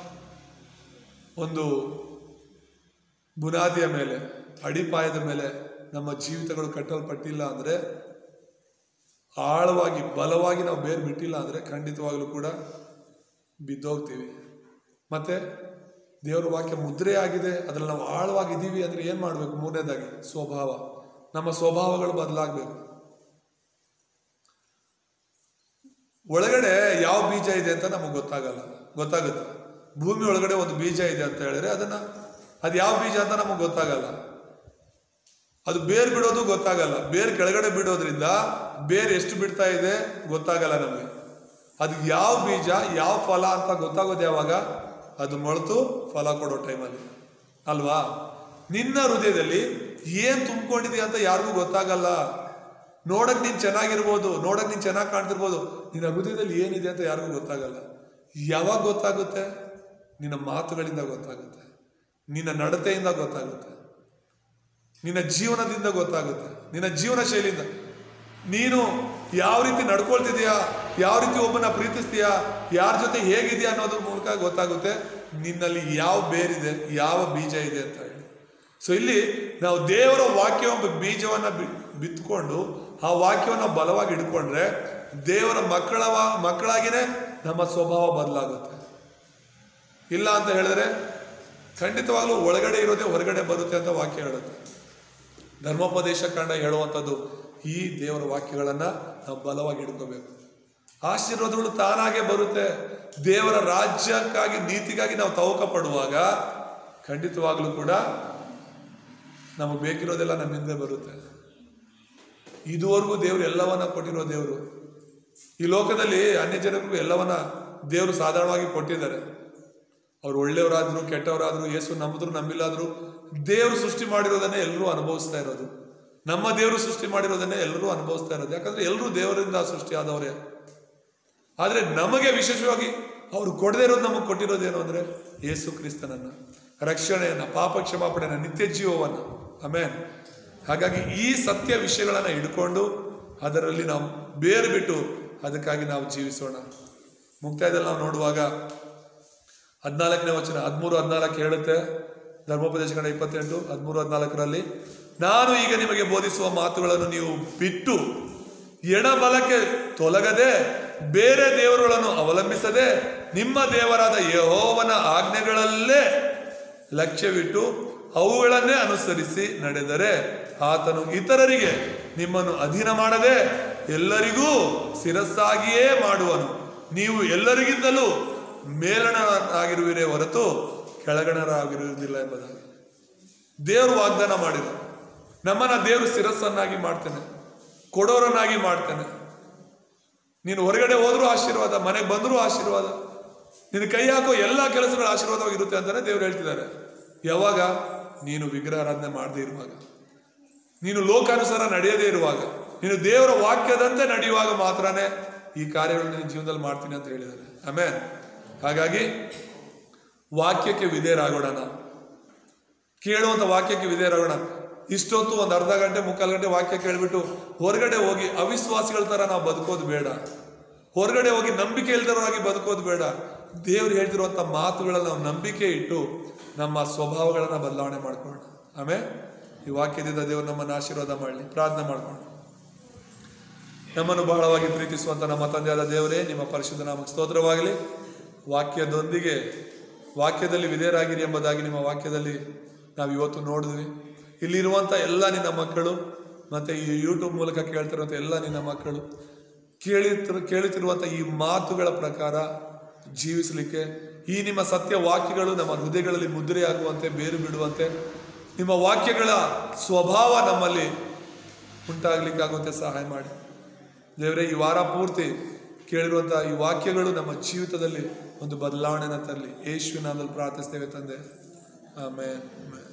ಒಂದು ಬುನಾದಿಯ ಮೇಲೆ ಅಡಿಪಾಯದ ಮೇಲೆ ನಮ್ಮ ಜೀವಿತಗಳು ಕಟ್ಟಲ್ಪಟ್ಟಿಲ್ಲ ಅಂದ್ರೆ ಆಳವಾಗಿ ಬಲವಾಗಿ ನಾವು ಬೇರು ಬಿಟ್ಟಿಲ್ಲ ಅಂದ್ರೆ ಖಂಡಿತವಾಗ್ಲೂ ಕೂಡ ಬಿದ್ದೋಗ್ತೀವಿ ಮತ್ತೆ ದೇವರ ವಾಕ್ಯ ಮುದ್ರೆ ಆಗಿದೆ ಅದ್ರಲ್ಲಿ ನಾವು ಆಳವಾಗಿದ್ದೀವಿ ಅಂದ್ರೆ ಏನ್ ಮಾಡ್ಬೇಕು ಮೂರನೇದಾಗಿ ಸ್ವಭಾವ ನಮ್ಮ ಸ್ವಭಾವಗಳು ಬದಲಾಗಬೇಕು ಒಳಗಡೆ ಯಾವ ಬೀಜ ಇದೆ ಅಂತ ನಮಗೆ ಗೊತ್ತಾಗಲ್ಲ ಗೊತ್ತಾಗುತ್ತೆ ಭೂಮಿ ಒಳಗಡೆ ಒಂದು ಬೀಜ ಇದೆ ಅಂತ ಹೇಳಿದ್ರೆ ಅದನ್ನ ಅದು ಯಾವ ಬೀಜ ಅಂತ ನಮಗೆ ಗೊತ್ತಾಗಲ್ಲ ಅದು ಬೇರ್ ಬಿಡೋದು ಗೊತ್ತಾಗಲ್ಲ ಬೇರ್ ಕೆಳಗಡೆ ಬಿಡೋದ್ರಿಂದ ಬೇರ್ ಎಷ್ಟು ಬಿಡ್ತಾ ಇದೆ ಗೊತ್ತಾಗಲ್ಲ ನಮಗೆ ಅದು ಯಾವ ಬೀಜ ಯಾವ ಫಲ ಅಂತ ಗೊತ್ತಾಗೋದು ಯಾವಾಗ ಅದು ಮೊಳೆತು ಫಲ ಕೊಡೋ ಟೈಮಲ್ಲಿ ಅಲ್ವಾ ನಿನ್ನ ಹೃದಯದಲ್ಲಿ ಏನ್ ತುಂಬಿಕೊಂಡಿದೆಯಾ ಅಂತ ಯಾರಿಗೂ ಗೊತ್ತಾಗಲ್ಲ ನೋಡಕ್ ನೀನ್ ಚೆನ್ನಾಗಿರ್ಬೋದು ನೋಡಕ್ ನೀನ್ ಚೆನ್ನಾಗಿ ಕಾಣ್ತಿರ್ಬೋದು ನಿನ್ನ ಹೃದಯದಲ್ಲಿ ಏನಿದೆ ಅಂತ ಯಾರಿಗೂ ಗೊತ್ತಾಗಲ್ಲ ಯಾವಾಗ ಗೊತ್ತಾಗುತ್ತೆ ನಿನ್ನ ಮಾತುಗಳಿಂದ ಗೊತ್ತಾಗುತ್ತೆ ನಿನ್ನ ನಡತೆಯಿಂದ ಗೊತ್ತಾಗುತ್ತೆ ನಿನ್ನ ಜೀವನದಿಂದ ಗೊತ್ತಾಗುತ್ತೆ ನಿನ್ನ ಜೀವನ ಶೈಲಿಯಿಂದ ನೀನು ಯಾವ ರೀತಿ ನಡ್ಕೊಳ್ತಿದೀಯಾ ಯಾವ ರೀತಿ ಒಬ್ಬನ ಪ್ರೀತಿಸ್ತೀಯಾ ಯಾರ ಜೊತೆ ಹೇಗಿದೆಯಾ ಅನ್ನೋದ್ರ ಮೂಲಕ ಗೊತ್ತಾಗುತ್ತೆ ನಿನ್ನಲ್ಲಿ ಯಾವ ಬೇರಿದೆ ಯಾವ ಬೀಜ ಇದೆ ಅಂತ ಹೇಳಿ ಸೊ ಇಲ್ಲಿ ನಾವು ದೇವರ ವಾಕ್ಯ ಎಂಬ ಬೀಜವನ್ನ ಬಿ- ಬಿತ್ಕೊಂಡು ಆ ವಾಕ್ಯವನ್ನು ಬಲವಾಗಿ ಹಿಡ್ಕೊಂಡ್ರೆ ದೇವರ ಮಕ್ಕಳ ಮಕ್ಕಳಾಗಿನೇ ನಮ್ಮ ಸ್ವಭಾವ ಬದಲಾಗುತ್ತೆ ಇಲ್ಲ ಅಂತ ಹೇಳಿದ್ರೆ ಖಂಡಿತವಾಗ್ಲೂ ಒಳಗಡೆ ಇರೋದೇ ಹೊರಗಡೆ ಬರುತ್ತೆ ಅಂತ ವಾಕ್ಯ ಹೇಳುತ್ತೆ ಧರ್ಮೋಪದೇಶ ಕಂಡ ಹೇಳುವಂಥದ್ದು ಈ ದೇವರ ವಾಕ್ಯಗಳನ್ನ ನಾವು ಬಲವಾಗಿ ಹಿಡ್ಕೋಬೇಕು ಆಶೀರ್ವಾದಗಳು ತಾನಾಗೆ ಬರುತ್ತೆ ದೇವರ ರಾಜ್ಯಕ್ಕಾಗಿ ನೀತಿಗಾಗಿ ನಾವು ತವಕ ಪಡುವಾಗ ಖಂಡಿತವಾಗ್ಲೂ ಕೂಡ ನಮಗೆ ಬೇಕಿರೋದೆಲ್ಲ ನಮ್ಮಿಂದ ಬರುತ್ತೆ ಇದುವರೆಗೂ ದೇವರು ಎಲ್ಲವನ್ನ ಕೊಟ್ಟಿರೋ ದೇವರು ಈ ಲೋಕದಲ್ಲಿ ಅನ್ಯ ಜನರಿಗೂ ಎಲ್ಲವನ್ನ ದೇವರು ಸಾಧಾರಣವಾಗಿ ಕೊಟ್ಟಿದ್ದಾರೆ ಅವ್ರು ಒಳ್ಳೆಯವರಾದ್ರು ಕೆಟ್ಟವರಾದ್ರು ಯೇಸು ನಂಬಿದ್ರು ನಂಬಿಲ್ಲಾದ್ರು ದೇವರು ಸೃಷ್ಟಿ ಮಾಡಿರೋದನ್ನೇ ಎಲ್ಲರೂ ಅನುಭವಿಸ್ತಾ ಇರೋದು ನಮ್ಮ ದೇವರು ಸೃಷ್ಟಿ ಮಾಡಿರೋದನ್ನೇ ಎಲ್ಲರೂ ಅನುಭವಿಸ್ತಾ ಇರೋದು ಯಾಕಂದ್ರೆ ಎಲ್ಲರೂ ದೇವರಿಂದ ಸೃಷ್ಟಿ ಆದವರೇ ಆದ್ರೆ ನಮಗೆ ವಿಶೇಷವಾಗಿ ಅವರು ಕೊಡದೇ ಇರೋದು ನಮಗೆ ಕೊಟ್ಟಿರೋದೇನು ಅಂದ್ರೆ ಯೇಸು ಕ್ರಿಸ್ತನನ್ನ ರಕ್ಷಣೆಯನ್ನ ಪಾಪ ಕ್ಷಮಾಪಣೆಯನ್ನ ನಿತ್ಯ ಜೀವವನ್ನ ಆಮೇನ್ ಹಾಗಾಗಿ ಈ ಸತ್ಯ ವಿಷಯಗಳನ್ನ ಹಿಡ್ಕೊಂಡು ಅದರಲ್ಲಿ ನಾವು ಬೇರು ಬಿಟ್ಟು ಅದಕ್ಕಾಗಿ ನಾವು ಜೀವಿಸೋಣ ಮುಕ್ತಾಯದಲ್ಲಿ ನಾವು ನೋಡುವಾಗ ಹದಿನಾಲ್ಕನೇ ವಚನ ಹದಿಮೂರು ಹದಿನಾಲ್ಕು ಹೇಳುತ್ತೆ ಧರ್ಮೋಪದೇಶ ಕಂಡ ಇಪ್ಪತ್ತೆಂಟು ಹದಿಮೂರು ಹದಿನಾಲ್ಕರಲ್ಲಿ ನಾನು ಈಗ ನಿಮಗೆ ಬೋಧಿಸುವ ಮಾತುಗಳನ್ನು ನೀವು ಬಿಟ್ಟು ಎಡಬಲಕ್ಕೆ ತೊಲಗದೆ ಬೇರೆ ದೇವರುಗಳನ್ನು ಅವಲಂಬಿಸದೆ ನಿಮ್ಮ ದೇವರಾದ ಯಹೋವನ ಆಜ್ಞೆಗಳಲ್ಲೇ ಲಕ್ಷ್ಯವಿಟ್ಟು ಅವುಗಳನ್ನೇ ಅನುಸರಿಸಿ ನಡೆದರೆ ಆತನು ಇತರರಿಗೆ ನಿಮ್ಮನ್ನು ಅಧೀನ ಮಾಡದೆ ಎಲ್ಲರಿಗೂ ಶಿರಸ್ಸಾಗಿಯೇ ಮಾಡುವನು ನೀವು ಎಲ್ಲರಿಗಿಂತಲೂ ಮೇಲಣರಾಗಿರುವಿರೇ ಹೊರತು ಕೆಳಗಣರಾಗಿರುವುದಿಲ್ಲ ಎಂಬುದಾಗಿ ದೇವರು ವಾಗ್ದಾನ ಮಾಡಿದ ನಮ್ಮನ್ನ ದೇವರು ಶಿರಸ್ಸನ್ನಾಗಿ ಮಾಡ್ತೇನೆ ಕೊಡೋರನ್ನಾಗಿ ಮಾಡ್ತೇನೆ ನೀನು ಹೊರಗಡೆ ಹೋದ್ರೂ ಆಶೀರ್ವಾದ ಮನೆಗೆ ಬಂದರೂ ಆಶೀರ್ವಾದ ನಿನ್ನ ಕೈ ಹಾಕೋ ಎಲ್ಲ ಕೆಲಸಗಳು ಆಶೀರ್ವಾದವಾಗಿರುತ್ತೆ ಅಂತಾನೆ ದೇವ್ರು ಹೇಳ್ತಿದ್ದಾರೆ ಯಾವಾಗ ನೀನು ವಿಗ್ರಹಾರಾಧನೆ ಮಾಡದೇ ಇರುವಾಗ ನೀನು ಲೋಕಾನುಸಾರ ನಡೆಯದೇ ಇರುವಾಗ ನೀನು ದೇವರ ವಾಕ್ಯದಂತೆ ನಡೆಯುವಾಗ ಮಾತ್ರನೇ ಈ ಕಾರ್ಯಗಳನ್ನು ನಿನ್ನ ಜೀವನದಲ್ಲಿ ಮಾಡ್ತೀನಿ ಅಂತ ಹೇಳಿದ್ದಾರೆ ಆಮೇಲೆ ಹಾಗಾಗಿ ವಾಕ್ಯಕ್ಕೆ ವಿಧೇಯರಾಗೋಣ ನಾವು ಕೇಳುವಂತ ವಾಕ್ಯಕ್ಕೆ ವಿಧೇಯರಾಗೋಣ ಇಷ್ಟೊತ್ತು ಒಂದು ಅರ್ಧ ಗಂಟೆ ಮುಕ್ಕಾಲು ಗಂಟೆ ವಾಕ್ಯ ಕೇಳ್ಬಿಟ್ಟು ಹೊರಗಡೆ ಹೋಗಿ ಅವಿಶ್ವಾಸಿಗಳ ತರ ನಾವು ಬದುಕೋದು ಬೇಡ ಹೊರಗಡೆ ಹೋಗಿ ನಂಬಿಕೆ ಇಲ್ದರಾಗಿ ಬದುಕೋದು ಬೇಡ ದೇವ್ರು ಹೇಳ್ತಿರುವಂತ ಮಾತುಗಳಲ್ಲಿ ನಾವು ನಂಬಿಕೆ ಇಟ್ಟು ನಮ್ಮ ಸ್ವಭಾವಗಳನ್ನ ಬದಲಾವಣೆ ಮಾಡ್ಕೊಳ್ಳೋಣ ಆಮೇಲೆ ಈ ವಾಕ್ಯದಿಂದ ದೇವರು ನಮ್ಮನ್ನು ಆಶೀರ್ವಾದ ಮಾಡಲಿ ಪ್ರಾರ್ಥನೆ ಮಾಡ್ಕೊಂಡು ನಮ್ಮನ್ನು ಬಹಳವಾಗಿ ಪ್ರೀತಿಸುವಂತ ನಮ್ಮ ತಂದೆಯಾದ ದೇವರೇ ನಿಮ್ಮ ಪರಿಶುದ್ಧ ನಾಮಕ್ಕೆ ಸ್ತೋತ್ರವಾಗಲಿ ವಾಕ್ಯದೊಂದಿಗೆ ವಾಕ್ಯದಲ್ಲಿ ವಿಧೇಯರಾಗಿರಿ ಎಂಬುದಾಗಿ ನಿಮ್ಮ ವಾಕ್ಯದಲ್ಲಿ ನಾವು ಇವತ್ತು ನೋಡಿದ್ವಿ ಇಲ್ಲಿರುವಂಥ ಎಲ್ಲ ನಿನ್ನ ಮಕ್ಕಳು ಮತ್ತೆ ಈ ಯೂಟ್ಯೂಬ್ ಮೂಲಕ ಕೇಳ್ತಿರುವಂಥ ಎಲ್ಲ ನಿನ್ನ ಮಕ್ಕಳು ಕೇಳಿತಿರು ಕೇಳುತ್ತಿರುವಂಥ ಈ ಮಾತುಗಳ ಪ್ರಕಾರ ಜೀವಿಸಲಿಕ್ಕೆ ಈ ನಿಮ್ಮ ಸತ್ಯ ವಾಕ್ಯಗಳು ನಮ್ಮ ಹೃದಯಗಳಲ್ಲಿ ಮುದ್ರೆಯಾಗುವಂತೆ ಬೇರು ಬಿಡುವಂತೆ ನಿಮ್ಮ ವಾಕ್ಯಗಳ ಸ್ವಭಾವ ನಮ್ಮಲ್ಲಿ ಉಂಟಾಗ್ಲಿಕ್ಕಾಗುವಂತೆ ಸಹಾಯ ಮಾಡಿ ದೇವರೇ ಈ ವಾರ ಪೂರ್ತಿ ಕೇಳಿರುವಂತಹ ಈ ವಾಕ್ಯಗಳು ನಮ್ಮ ಜೀವಿತದಲ್ಲಿ ಒಂದು ಬದಲಾವಣೆನ ತರಲಿ ಯೇಸುವಿನ ನಾಮದಲ್ಲಿ ಪ್ರಾರ್ಥಿಸ್ತೇವೆ ತಂದೆ ಆಮೇಲೆ